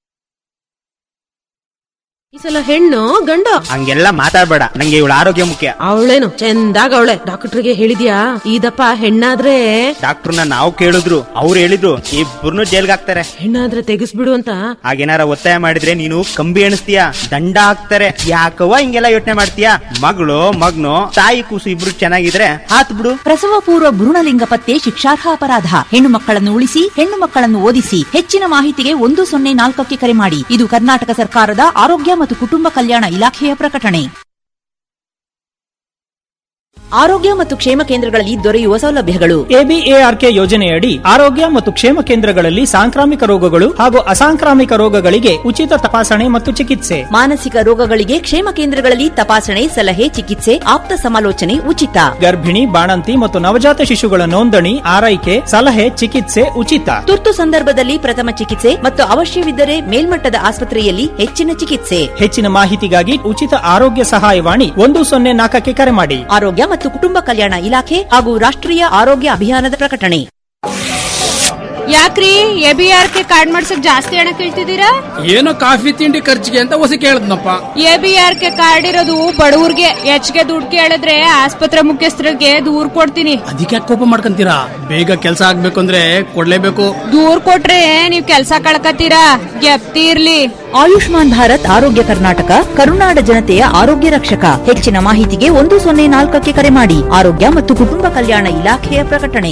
ಈ ಸಲ ಹೆಣ್ಣು ಗಂಡು ಹಂಗೆಲ್ಲ ಮಾತಾಡ್ಬೇಡ ನಂಗೆ ಇವಳ ಆರೋಗ್ಯ ಮುಖ್ಯ ಅವಳೇನು ಚಂದಾಗ ಅವಳೆ ಡಾಕ್ಟರ್ಗೆ ಹೇಳಿದ್ಯಾ ಇದಪ್ಪ ಹೆಣ್ಣಾದ್ರೆ ಡಾಕ್ಟರ್ನ ನಾವು ಕೇಳಿದ್ರು ಅವ್ರು ಹೇಳಿದ್ರು ಇಬ್ಬರನ್ನು ಜೈಲ್ಗೆ ಹಾಕ್ತಾರೆ ಹೆಣ್ಣಾದ್ರೆ ತೆಗಿಸ್ಬಿಡು ಅಂತ ಹಾಗೇನಾರ ಒತ್ತಾಯ ಮಾಡಿದ್ರೆ ನೀನು ಕಂಬಿ ಎಣಿಸ್ತೀಯ ದಂಡ ಹಾಕ್ತಾರೆ ಯಾಕವ್ವ ಹಿಂಗೆಲ್ಲ ಯೋಚನೆ ಮಾಡ್ತೀಯ ಮಗಳು ಮಗ್ನು ತಾಯಿ ಕೂಸು ಇಬ್ರು ಚೆನ್ನಾಗಿದ್ರೆ ಹಾತ್ ಬಿಡು ಪ್ರಸವ ಪೂರ್ವ ಭ್ರೂಣಲಿಂಗ ಪತ್ತೆ ಶಿಕ್ಷಾರ್ಹ ಅಪರಾಧ ಹೆಣ್ಣು ಮಕ್ಕಳನ್ನು ಉಳಿಸಿ ಹೆಣ್ಣು ಮಕ್ಕಳನ್ನು ಓದಿಸಿ ಹೆಚ್ಚಿನ ಮಾಹಿತಿಗೆ ಒಂದು ಸೊನ್ನೆ ನಾಲ್ಕಕ್ಕೆ ಕರೆ ಮಾಡಿ ಇದು ಕರ್ನಾಟಕ ಸರ್ಕಾರದ ಆರೋಗ್ಯ ಮತ್ತು ಕುಟುಂಬ ಕಲ್ಯಾಣ ಇಲಾಖೆಯ ಪ್ರಕಟಣೆ ಆರೋಗ್ಯ ಮತ್ತು ಕ್ಷೇಮ ಕೇಂದ್ರಗಳಲ್ಲಿ ದೊರೆಯುವ ಸೌಲಭ್ಯಗಳು ಎಬಿಎಆರ್ಕೆ ಯೋಜನೆಯಡಿ ಆರೋಗ್ಯ ಮತ್ತು ಕ್ಷೇಮ ಕೇಂದ್ರಗಳಲ್ಲಿ ಸಾಂಕ್ರಾಮಿಕ ರೋಗಗಳು ಹಾಗೂ ಅಸಾಂಕ್ರಾಮಿಕ ರೋಗಗಳಿಗೆ ಉಚಿತ ತಪಾಸಣೆ ಮತ್ತು ಚಿಕಿತ್ಸೆ ಮಾನಸಿಕ ರೋಗಗಳಿಗೆ ಕ್ಷೇಮ ಕೇಂದ್ರಗಳಲ್ಲಿ ತಪಾಸಣೆ ಸಲಹೆ ಚಿಕಿತ್ಸೆ ಆಪ್ತ ಸಮಾಲೋಚನೆ ಉಚಿತ ಗರ್ಭಿಣಿ ಬಾಣಂತಿ ಮತ್ತು ನವಜಾತ ಶಿಶುಗಳ ನೋಂದಣಿ ಆರೈಕೆ ಸಲಹೆ ಚಿಕಿತ್ಸೆ ಉಚಿತ ತುರ್ತು ಸಂದರ್ಭದಲ್ಲಿ ಪ್ರಥಮ ಚಿಕಿತ್ಸೆ ಮತ್ತು ಅವಶ್ಯವಿದ್ದರೆ ಮೇಲ್ಮಟ್ಟದ ಆಸ್ಪತ್ರೆಯಲ್ಲಿ ಹೆಚ್ಚಿನ ಚಿಕಿತ್ಸೆ ಹೆಚ್ಚಿನ ಮಾಹಿತಿಗಾಗಿ ಉಚಿತ ಆರೋಗ್ಯ ಸಹಾಯವಾಣಿ ಒಂದು ಸೊನ್ನೆ ನಾಲ್ಕಕ್ಕೆ ಕರೆ ಮಾಡಿ ಆರೋಗ್ಯ ಮತ್ತು ಕುಟುಂಬ ಕಲ್ಯಾಣ ಇಲಾಖೆ ಹಾಗೂ ರಾಷ್ಟ್ರೀಯ ಆರೋಗ್ಯ ಅಭಿಯಾನದ ಪ್ರಕಟಣೆ ಯಾಕ್ರಿ ಎಬಿಆರ್ ಕೆ ಕಾರ್ಡ್ ಮಾಡ್ಸಕ್ ಜಾಸ್ತಿ ಹಣ ಕೇಳ್ತಿದ್ದೀರಾ ಏನೋ ಕಾಫಿ ತಿಂಡಿ ಖರ್ಚಿಗೆ ಅಂತ ಹೊಸ ಕೇಳದ್ನಪ್ಪ ಎಬಿಆರ್ ಕೆ ಕಾರ್ಡ್ ಇರೋದು ಬಡವ್ರಿಗೆ ಹೆಚ್ಚಿಗೆ ದುಡ್ಡು ಕೇಳಿದ್ರೆ ಆಸ್ಪತ್ರೆ ಮುಖ್ಯಸ್ಥರಿಗೆ ದೂರ್ ಕೊಡ್ತೀನಿ ಅದಕ್ಕೆ ಕೋಪ ಮಾಡ್ಕೊಂತೀರಾ ಬೇಗ ಕೆಲಸ ಆಗ್ಬೇಕು ಅಂದ್ರೆ ಕೊಡ್ಲೇಬೇಕು ದೂರ್ ಕೊಟ್ರೆ ನೀವ್ ಕೆಲ್ಸ ಕಳ್ಕತ್ತೀರಾ ಗೆಪ್ತಿ ಇರ್ಲಿ ಆಯುಷ್ಮಾನ್ ಭಾರತ್ ಆರೋಗ್ಯ ಕರ್ನಾಟಕ ಕರುನಾಡ ಜನತೆಯ ಆರೋಗ್ಯ ರಕ್ಷಕ ಹೆಚ್ಚಿನ ಮಾಹಿತಿಗೆ ಒಂದು ಸೊನ್ನೆ ನಾಲ್ಕಕ್ಕೆ ಕರೆ ಮಾಡಿ ಆರೋಗ್ಯ ಮತ್ತು ಕುಟುಂಬ ಕಲ್ಯಾಣ ಇಲಾಖೆಯ ಪ್ರಕಟಣೆ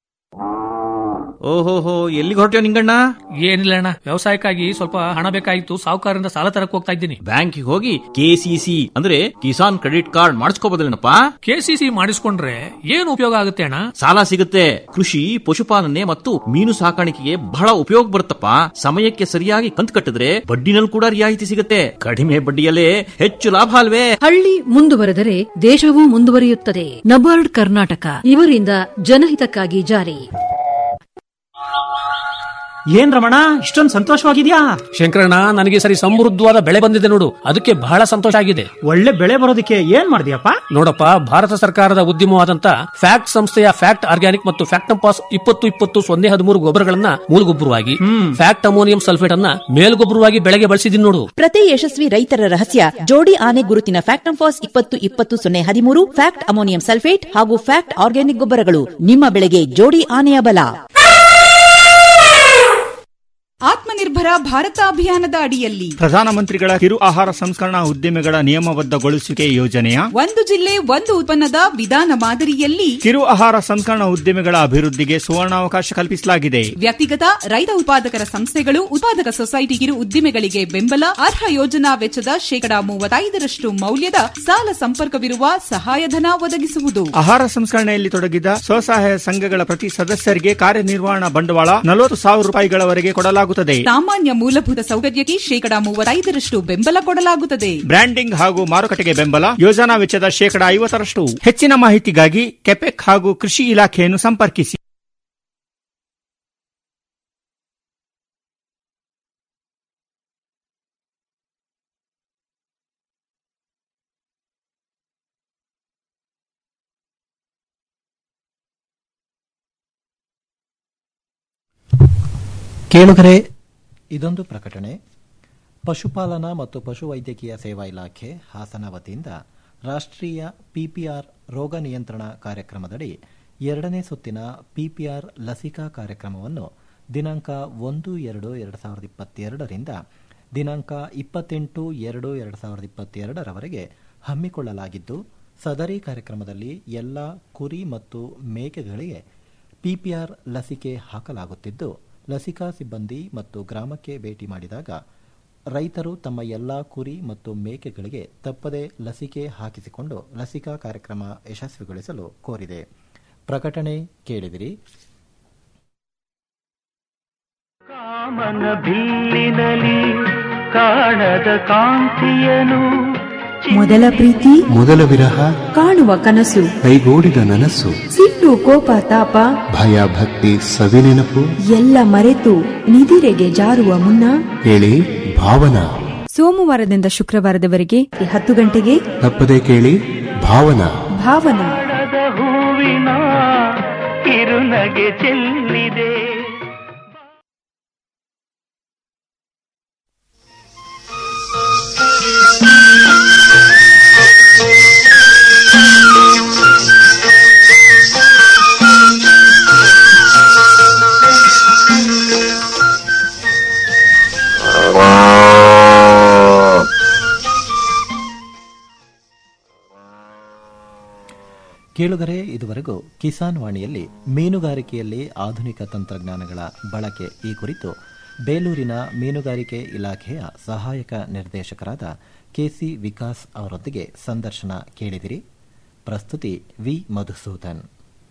ಓಹೋಹೋ ಎಲ್ಲಿಗೆ ಹೊರಟ್ಯೋ ನಿಂಗಣ್ಣ ಏನಿಲ್ಲ ಅಣ್ಣ ವ್ಯವಸಾಯಕ್ಕಾಗಿ ಸ್ವಲ್ಪ ಹಣ ಬೇಕಾಗಿತ್ತು ಸಾಹುಕಾರರಿಂದ ಸಾಲ ತರಕ್ ಹೋಗ್ತಾ ಇದ್ದೀನಿ ಬ್ಯಾಂಕಿಗೆ ಹೋಗಿ ಕೆಸಿಸಿ ಅಂದ್ರೆ ಕಿಸಾನ್ ಕ್ರೆಡಿಟ್ ಕಾರ್ಡ್ ಮಾಡಿಸ್ಕೋಬೋದಲ್ಲೇನಪ್ಪ ಕೆಸಿಸಿ ಮಾಡಿಸ್ಕೊಂಡ್ರೆ ಏನು ಉಪಯೋಗ ಆಗುತ್ತೆ ಅಣ್ಣ ಸಾಲ ಸಿಗುತ್ತೆ ಕೃಷಿ ಪಶುಪಾಲನೆ ಮತ್ತು ಮೀನು ಸಾಕಾಣಿಕೆಗೆ ಬಹಳ ಉಪಯೋಗ ಬರುತ್ತಪ್ಪ ಸಮಯಕ್ಕೆ ಸರಿಯಾಗಿ ಕಂತು ಕಟ್ಟಿದ್ರೆ ಬಡ್ಡಿನಲ್ಲಿ ಕೂಡ ರಿಯಾಯಿತಿ ಸಿಗುತ್ತೆ ಕಡಿಮೆ ಬಡ್ಡಿಯಲ್ಲೇ ಹೆಚ್ಚು ಲಾಭ ಅಲ್ವೇ ಹಳ್ಳಿ ಮುಂದುವರೆದರೆ ದೇಶವೂ ಮುಂದುವರಿಯುತ್ತದೆ ನಬಾರ್ಡ್ ಕರ್ನಾಟಕ ಇವರಿಂದ ಜನಹಿತಕ್ಕಾಗಿ ಜಾರಿ ಏನ್ ರಮಣ ಇಷ್ಟೊಂದು ಸಂತೋಷವಾಗಿದ್ಯಾ ಶಂಕರಣ್ಣ ನನಗೆ ಸರಿ ಸಮೃದ್ಧವಾದ ಬೆಳೆ ಬಂದಿದೆ ನೋಡು ಅದಕ್ಕೆ ಬಹಳ ಸಂತೋಷ ಆಗಿದೆ ಒಳ್ಳೆ ಬೆಳೆ ಬರೋದಕ್ಕೆ ಏನ್ ಮಾಡಿದ್ಯಪ್ಪ ನೋಡಪ್ಪ ಭಾರತ ಸರ್ಕಾರದ ಉದ್ಯಮವಾದಂತ ಫ್ಯಾಕ್ಟ್ ಸಂಸ್ಥೆಯ ಫ್ಯಾಕ್ಟ್ ಆರ್ಗ್ಯಾನಿಕ್ ಮತ್ತು ಫ್ಯಾಕ್ಟಂಪಾಸ್ ಇಪ್ಪತ್ತು ಇಪ್ಪತ್ತು ಸೊನ್ನೆ ಹದಿಮೂರು ಗೊಬ್ಬರಗಳನ್ನ ಮೂಲಗೊಬ್ಬರವಾಗಿ ಫ್ಯಾಕ್ಟ್ ಅಮೋನಿಯಂ ಸಲ್ಫೇಟ್ ಅನ್ನ ಮೇಲ್ಗೊಬ್ಬರವಾಗಿ ಬೆಳೆಗೆ ಬಳಸಿದೀನಿ ನೋಡು ಪ್ರತಿ ಯಶಸ್ವಿ ರೈತರ ರಹಸ್ಯ ಜೋಡಿ ಆನೆ ಗುರುತಿನ ಫ್ಯಾಕ್ಟಂಫಾಸ್ ಇಪ್ಪತ್ತು ಇಪ್ಪತ್ತು ಸೊನ್ನೆ ಹದಿಮೂರು ಫ್ಯಾಕ್ಟ್ ಅಮೋನಿಯಂ ಸಲ್ಫೇಟ್ ಹಾಗೂ ಫ್ಯಾಕ್ಟ್ ಆರ್ಗ್ಯಾನಿಕ್ ಗೊಬ್ಬರಗಳು ನಿಮ್ಮ ಬೆಳೆಗೆ ಜೋಡಿ ಆನೆಯ ಬಲ ಆತ್ಮನಿರ್ಭರ ಭಾರತ ಅಭಿಯಾನದ ಅಡಿಯಲ್ಲಿ ಪ್ರಧಾನಮಂತ್ರಿಗಳ ಕಿರು ಆಹಾರ ಸಂಸ್ಕರಣಾ ಉದ್ಯಮಿಗಳ ನಿಯಮಬದ್ಧಗೊಳಿಸುವಿಕೆ ಯೋಜನೆಯ ಒಂದು ಜಿಲ್ಲೆ ಒಂದು ಉತ್ಪನ್ನದ ವಿಧಾನ ಮಾದರಿಯಲ್ಲಿ ಕಿರು ಆಹಾರ ಸಂಸ್ಕರಣಾ ಉದ್ಯಮಿಗಳ ಅಭಿವೃದ್ಧಿಗೆ ಸುವರ್ಣಾವಕಾಶ ಕಲ್ಪಿಸಲಾಗಿದೆ ವ್ಯಕ್ತಿಗತ ರೈತ ಉತ್ಪಾದಕರ ಸಂಸ್ಥೆಗಳು ಉತ್ಪಾದಕ ಸೊಸೈಟಿ ಕಿರು ಉದ್ದಿಮೆಗಳಿಗೆ ಬೆಂಬಲ ಅರ್ಹ ಯೋಜನಾ ವೆಚ್ಚದ ಶೇಕಡಾ ಮೂವತ್ತೈದರಷ್ಟು ಮೌಲ್ಯದ ಸಾಲ ಸಂಪರ್ಕವಿರುವ ಸಹಾಯಧನ ಒದಗಿಸುವುದು ಆಹಾರ ಸಂಸ್ಕರಣೆಯಲ್ಲಿ ತೊಡಗಿದ ಸ್ವಸಹಾಯ ಸಂಘಗಳ ಪ್ರತಿ ಸದಸ್ಯರಿಗೆ ಕಾರ್ಯನಿರ್ವಹಣಾ ಬಂಡವಾಳ ನಲವತ್ತು ಸಾವಿರ ರೂಪಾಯಿಗಳವರೆಗೆ ಕೊಡಲಾಗುತ್ತದೆ ಸಾಮಾನ್ಯ ಮೂಲಭೂತ ಸೌಕರ್ಯಕ್ಕೆ ಶೇಕಡಾ ಮೂವತ್ತೈದರಷ್ಟು ಬೆಂಬಲ ಕೊಡಲಾಗುತ್ತದೆ ಬ್ರ್ಯಾಂಡಿಂಗ್ ಹಾಗೂ ಮಾರುಕಟ್ಟೆಗೆ ಬೆಂಬಲ ಯೋಜನಾ ವೆಚ್ಚದ ಶೇಕಡಾ ಐವತ್ತರಷ್ಟು ಹೆಚ್ಚಿನ ಮಾಹಿತಿಗಾಗಿ ಕೆಪೆಕ್ ಹಾಗೂ ಕೃಷಿ ಇಲಾಖೆಯನ್ನು ಸಂಪರ್ಕಿಸಿ ಕೇಳುಗರೆ ಇದೊಂದು ಪ್ರಕಟಣೆ ಪಶುಪಾಲನಾ ಮತ್ತು ಪಶುವೈದ್ಯಕೀಯ ಸೇವಾ ಇಲಾಖೆ ಹಾಸನ ವತಿಯಿಂದ ರಾಷ್ಟ್ರೀಯ ಪಿಪಿಆರ್ ರೋಗ ನಿಯಂತ್ರಣ ಕಾರ್ಯಕ್ರಮದಡಿ ಎರಡನೇ ಸುತ್ತಿನ ಪಿಪಿಆರ್ ಲಸಿಕಾ ಕಾರ್ಯಕ್ರಮವನ್ನು ದಿನಾಂಕ ಒಂದು ಎರಡು ಎರಡು ಸಾವಿರದ ಇಪ್ಪತ್ತೆರಡರಿಂದ ದಿನಾಂಕ ಇಪ್ಪತ್ತೆಂಟು ಎರಡು ಎರಡು ಸಾವಿರದ ಇಪ್ಪತ್ತೆರಡರವರೆಗೆ ಹಮ್ಮಿಕೊಳ್ಳಲಾಗಿದ್ದು ಸದರಿ ಕಾರ್ಯಕ್ರಮದಲ್ಲಿ ಎಲ್ಲ ಕುರಿ ಮತ್ತು ಮೇಕೆಗಳಿಗೆ ಪಿಪಿಆರ್ ಲಸಿಕೆ ಹಾಕಲಾಗುತ್ತಿದ್ದು ಲಸಿಕಾ ಸಿಬ್ಬಂದಿ ಮತ್ತು ಗ್ರಾಮಕ್ಕೆ ಭೇಟಿ ಮಾಡಿದಾಗ ರೈತರು ತಮ್ಮ ಎಲ್ಲಾ ಕುರಿ ಮತ್ತು ಮೇಕೆಗಳಿಗೆ ತಪ್ಪದೆ ಲಸಿಕೆ ಹಾಕಿಸಿಕೊಂಡು ಲಸಿಕಾ ಕಾರ್ಯಕ್ರಮ ಯಶಸ್ವಿಗೊಳಿಸಲು ಕೋರಿದೆ ಪ್ರಕಟಣೆ ಕೇಳಿದಿರಿ ಕಾಮನ ಬಿಲ್ಲಿನಲಿ ಕಾಣದ ಕಾಂತಿಯನು ಮೊದಲ ಪ್ರೀತಿ ಮೊದಲ ವಿರಹ ಕಾಣುವ ಕನಸು ಕೈಗೂಡಿದ ನನಸು ಸಿಟ್ಟು ಕೋಪ ತಾಪ ಭಯ ಭಕ್ತಿ ಸವಿನೆನಪು ಎಲ್ಲ ಮರೆತು ನಿದಿರೆಗೆ ಜಾರುವ ಮುನ್ನ ಹೇಳಿ ಭಾವನಾ ಸೋಮವಾರದಿಂದ ಶುಕ್ರವಾರದವರೆಗೆ ಹತ್ತು ಗಂಟೆಗೆ ತಪ್ಪದೆ ಕೇಳಿ ಭಾವನಾ ಭಾವನಾ ಹೂವಿನ ಕಿರುನಗೆ ಚೆಲ್ಲಿದೆ ಕೇಳುಗರೆ ಇದುವರೆಗೂ ಕಿಸಾನ್ ವಾಣಿಯಲ್ಲಿ ಮೀನುಗಾರಿಕೆಯಲ್ಲಿ ಆಧುನಿಕ ತಂತ್ರಜ್ಞಾನಗಳ ಬಳಕೆ ಈ ಕುರಿತು ಬೇಲೂರಿನ ಮೀನುಗಾರಿಕೆ ಇಲಾಖೆಯ ಸಹಾಯಕ ನಿರ್ದೇಶಕರಾದ ಕೆಸಿ ವಿಕಾಸ್ ಅವರೊಂದಿಗೆ ಸಂದರ್ಶನ ಕೇಳಿದಿರಿ ಪ್ರಸ್ತುತಿ ವಿ ಮಧುಸೂದನ್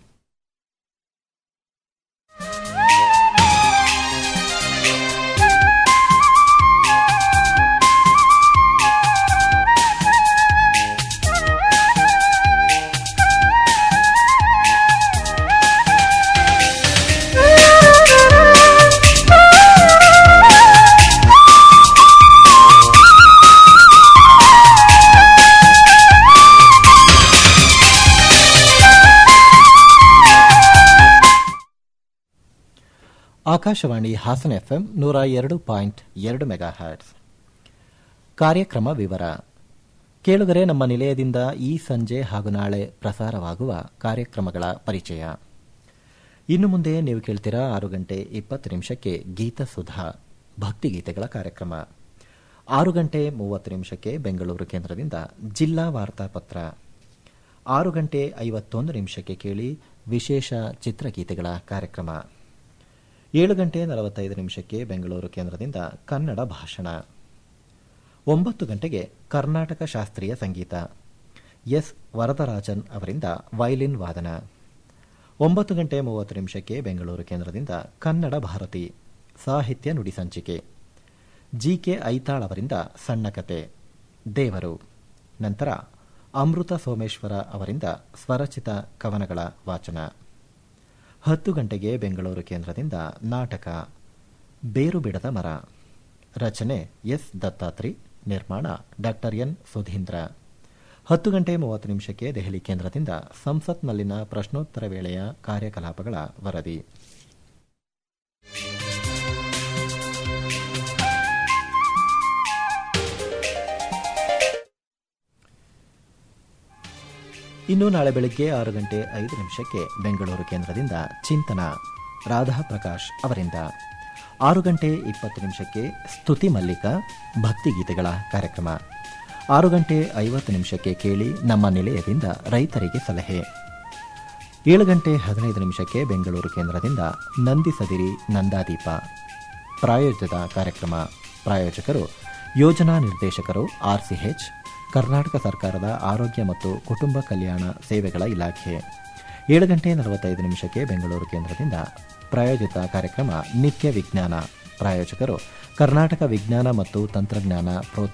ಆಕಾಶವಾಣಿ ಹಾಸನ ಎಫ್ಎಂ ನೂರ ಎರಡು ಪಾಯಿಂಟ್ ಎರಡು ಮೆಗಾ ಹರ್ಟ್ಸ್ ಕಾರ್ಯಕ್ರಮ ವಿವರ ಕೇಳುಗರೆ ನಮ್ಮ ನಿಲಯದಿಂದ ಈ ಸಂಜೆ ಹಾಗೂ ನಾಳೆ ಪ್ರಸಾರವಾಗುವ ಕಾರ್ಯಕ್ರಮಗಳ ಪರಿಚಯ ಇನ್ನು ಮುಂದೆ ನೀವು ಕೇಳ್ತೀರಾ ಆರು ಗಂಟೆ ಇಪ್ಪತ್ತು ನಿಮಿಷಕ್ಕೆ ಗೀತ ಸುಧಾ ಭಕ್ತಿಗೀತೆಗಳ ಕಾರ್ಯಕ್ರಮ ಆರು ಗಂಟೆ ಮೂವತ್ತು ನಿಮಿಷಕ್ಕೆ ಬೆಂಗಳೂರು ಕೇಂದ್ರದಿಂದ ಜಿಲ್ಲಾ ವಾರ್ತಾಪತ್ರ ಆರು ಗಂಟೆ ಐವತ್ತೊಂದು ನಿಮಿಷಕ್ಕೆ ಕೇಳಿ ವಿಶೇಷ ಚಿತ್ರಗೀತೆಗಳ ಕಾರ್ಯಕ್ರಮ ಏಳು ಗಂಟೆ ನಲವತ್ತೈದು ನಿಮಿಷಕ್ಕೆ ಬೆಂಗಳೂರು ಕೇಂದ್ರದಿಂದ ಕನ್ನಡ ಭಾಷಣ ಒಂಬತ್ತು ಗಂಟೆಗೆ ಕರ್ನಾಟಕ ಶಾಸ್ತ್ರೀಯ ಸಂಗೀತ ಎಸ್ ವರದರಾಜನ್ ಅವರಿಂದ ವೈಲಿನ್ ವಾದನ ಒಂಬತ್ತು ಗಂಟೆ ಮೂವತ್ತು ನಿಮಿಷಕ್ಕೆ ಬೆಂಗಳೂರು ಕೇಂದ್ರದಿಂದ ಕನ್ನಡ ಭಾರತಿ ಸಾಹಿತ್ಯ ನುಡಿ ಸಂಚಿಕೆ ಜಿಕೆ ಐತಾಳ್ ಅವರಿಂದ ಸಣ್ಣ ಕತೆ ದೇವರು ನಂತರ ಅಮೃತ ಸೋಮೇಶ್ವರ ಅವರಿಂದ ಸ್ವರಚಿತ ಕವನಗಳ ವಾಚನ ಹತ್ತು ಗಂಟೆಗೆ ಬೆಂಗಳೂರು ಕೇಂದ್ರದಿಂದ ನಾಟಕ ಬೇರು ಬಿಡದ ಮರ ರಚನೆ ಎಸ್ ದತ್ತಾತ್ರಿ ನಿರ್ಮಾಣ ಡಾಕ್ಟರ್ ಎನ್ ಸುಧೀಂದ್ರ ಹತ್ತು ಗಂಟೆ ಮೂವತ್ತು ನಿಮಿಷಕ್ಕೆ ದೆಹಲಿ ಕೇಂದ್ರದಿಂದ ಸಂಸತ್ನಲ್ಲಿನ ಪ್ರಶ್ನೋತ್ತರ ವೇಳೆಯ ಕಾರ್ಯಕಲಾಪಗಳ ವರದಿ ಇನ್ನು ನಾಳೆ ಬೆಳಗ್ಗೆ ಆರು ಗಂಟೆ ಐದು ನಿಮಿಷಕ್ಕೆ ಬೆಂಗಳೂರು ಕೇಂದ್ರದಿಂದ ಚಿಂತನ ರಾಧಾ ಪ್ರಕಾಶ್ ಅವರಿಂದ ಆರು ಗಂಟೆ ಇಪ್ಪತ್ತು ನಿಮಿಷಕ್ಕೆ ಸ್ತುತಿ ಮಲ್ಲಿಕ ಭಕ್ತಿಗೀತೆಗಳ ಕಾರ್ಯಕ್ರಮ ಆರು ಗಂಟೆ ಐವತ್ತು ನಿಮಿಷಕ್ಕೆ ಕೇಳಿ ನಮ್ಮ ನಿಲಯದಿಂದ ರೈತರಿಗೆ ಸಲಹೆ ಏಳು ಗಂಟೆ ಹದಿನೈದು ನಿಮಿಷಕ್ಕೆ ಬೆಂಗಳೂರು ಕೇಂದ್ರದಿಂದ ನಂದಿಸದಿರಿ ನಂದಾದೀಪ ಪ್ರಾಯೋಜಿತ ಕಾರ್ಯಕ್ರಮ ಪ್ರಾಯೋಜಕರು ಯೋಜನಾ ನಿರ್ದೇಶಕರು ಆರ್ಸಿಎಚ್ ಕರ್ನಾಟಕ ಸರ್ಕಾರದ ಆರೋಗ್ಯ ಮತ್ತು ಕುಟುಂಬ ಕಲ್ಯಾಣ ಸೇವೆಗಳ ಇಲಾಖೆ ಏಳು ಗಂಟೆ ನಲವತ್ತೈದು ನಿಮಿಷಕ್ಕೆ ಬೆಂಗಳೂರು ಕೇಂದ್ರದಿಂದ ಪ್ರಾಯೋಜಿತ ಕಾರ್ಯಕ್ರಮ ನಿತ್ಯ ವಿಜ್ಞಾನ ಪ್ರಾಯೋಜಕರು ಕರ್ನಾಟಕ ವಿಜ್ಞಾನ ಮತ್ತು ತಂತ್ರಜ್ಞಾನ ಪ್ರೋತ್ಸಾಹ